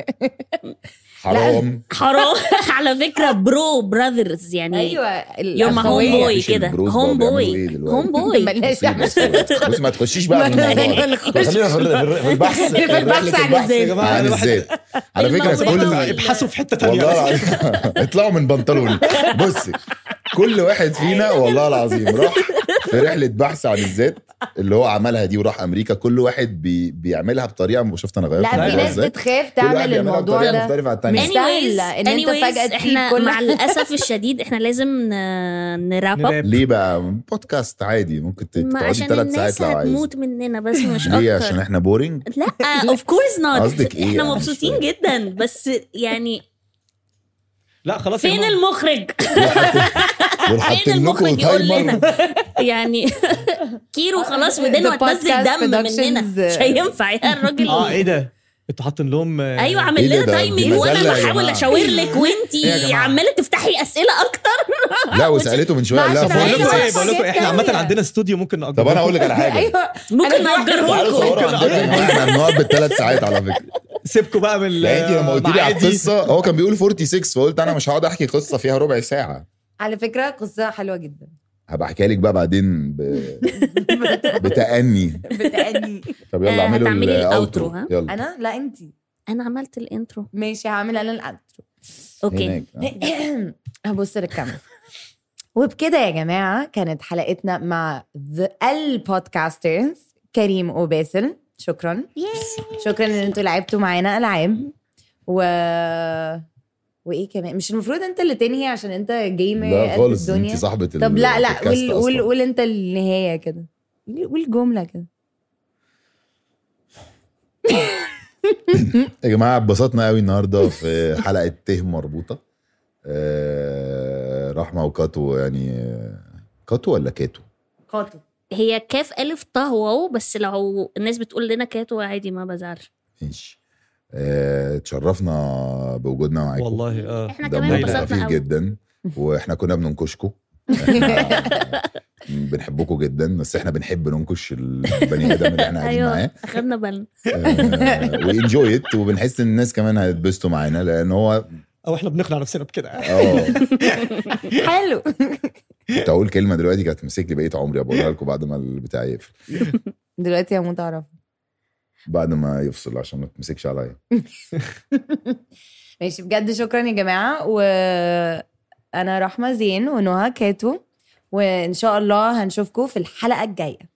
حرام حرام على فكره برو براذرز يعني ايوه يور ما هوم الأخوية. بوي مفيش كده البروز هوم بقى بوي بيعملوا إيه دلوقتي؟ هوم بوي بلاش بصي بس بص ما تخشيش بقى في الموضوع أيوة، ده. نخش. خلينا في الر- في البحث في البحث عن الذات. يا جماعه عن انا واحد الذات على فكره الموضوع كل ابحثوا في حته والله ثانيه العظيم اطلعوا من بنطلوني بصي كل واحد فينا والله العظيم راح في رحله بحث عن الذات اللي هو عملها دي وراح امريكا كل واحد بي بيعملها بطريقه شفت انا غيرت لا في الموضوع ناس إزاي؟ بتخاف كل واحد تعمل بيعملها الموضوع بطريقة ده مختلفه عن التانية مش سهل ان انت anyways، فجاه تسيب احنا كل مع الاسف الشديد احنا لازم ن- نراب اب نراب. ليه بقى بودكاست عادي ممكن ما تقعدي عشان ثلاث الناس ساعات لو عايز هتموت مننا بس مش ليه اكتر عشان احنا بورينج لا اوف كورس نوت قصدك إيه؟ احنا أنا مش مبسوطين فاهم. جدا بس يعني لا خلاص يا فين جماعة. المخرج دول فين حاطين لكم المخرج يقول لنا تايمر يعني كيرو خلاص ودانه The هتنزل podcast دم مننا productions. مش هينفع يا الراجل اه ايه ده انتوا حاطين لهم آه، ايوه عامل إيه ده؟ لنا ده تايمنج دي وانا مذلة يا بحاول جماعة. اشاور لك إيه يا وانتي جماعة؟ عماله تفتحي اسئله اكتر لا وسالته من شويه ما لا عشان بقول فوق. لكم أيوة. ايه بقول لكم حاجات احنا عامه تانية. عندنا استوديو ممكن نأجره طب انا اقول لك على حاجه ايوه ممكن أنا نأجره تعالوا لكم صوروا عندنا يا جماعة، احنا بنقعد بالثلاث ساعات على فكره سيبكم بقى من لا انت لما قلت لي على معادي. القصه هو كان بيقول 46 فقلت انا مش هقعد احكي قصه فيها ربع ساعه على فكره قصه حلوه جدا هبقى احكيها لك بقى بعدين ب... بتأني بتأني طب يلا آه، اعملوا هتعملي الاوترو الأوترو، ها؟ يلا انا لا انت انا عملت الانترو ماشي هعمل انا الانترو اوكي هناك. آه. هبص للكاميرا وبكده يا جماعه كانت حلقتنا مع the البودكاسترز كريم وباسل شكرا شكرا ان انتوا لعبتوا معانا العاب و وايه كمان مش المفروض انت اللي تنهي عشان انت جيمر لا قد خالص الدنيا انت صاحبه طب لا لا البودكاست قول قول أصلاً. قول انت النهايه كده قول جمله كده يا جماعه اتبسطنا قوي النهارده في حلقه ته مربوطه آه، رحمه وكاتو يعني آه، كاتو ولا كاتو قاطو هي كاف الف طه واو بس لو الناس بتقول لنا كاتو عادي ما بزعلش ماشي آه، اتشرفنا بوجودنا معاكم والله اه احنا كمان دمكم انبسطنا خفيف قوي جدا واحنا كنا بننكشكم احنا بنحبكم جدا بس احنا بنحب ننكش البني ادم اللي احنا قاعدين معاه ايوه اخدنا بالنا وانجوي ات وبنحس ان الناس كمان هيتبسطوا معانا لان هو او احنا بنقنع نفسنا بكده اه حلو كنت اقول كلمه دلوقتي كانت تمسك لي بقيه عمري بقولها لكم بعد ما البتاع يقفل دلوقتي هموت اعرف بعد ما يفصل عشان ما تمسكش عليا ماشي بجد شكرا يا جماعه وانا رحمه زين ونهى كاتو وان شاء الله هنشوفكم في الحلقه الجايه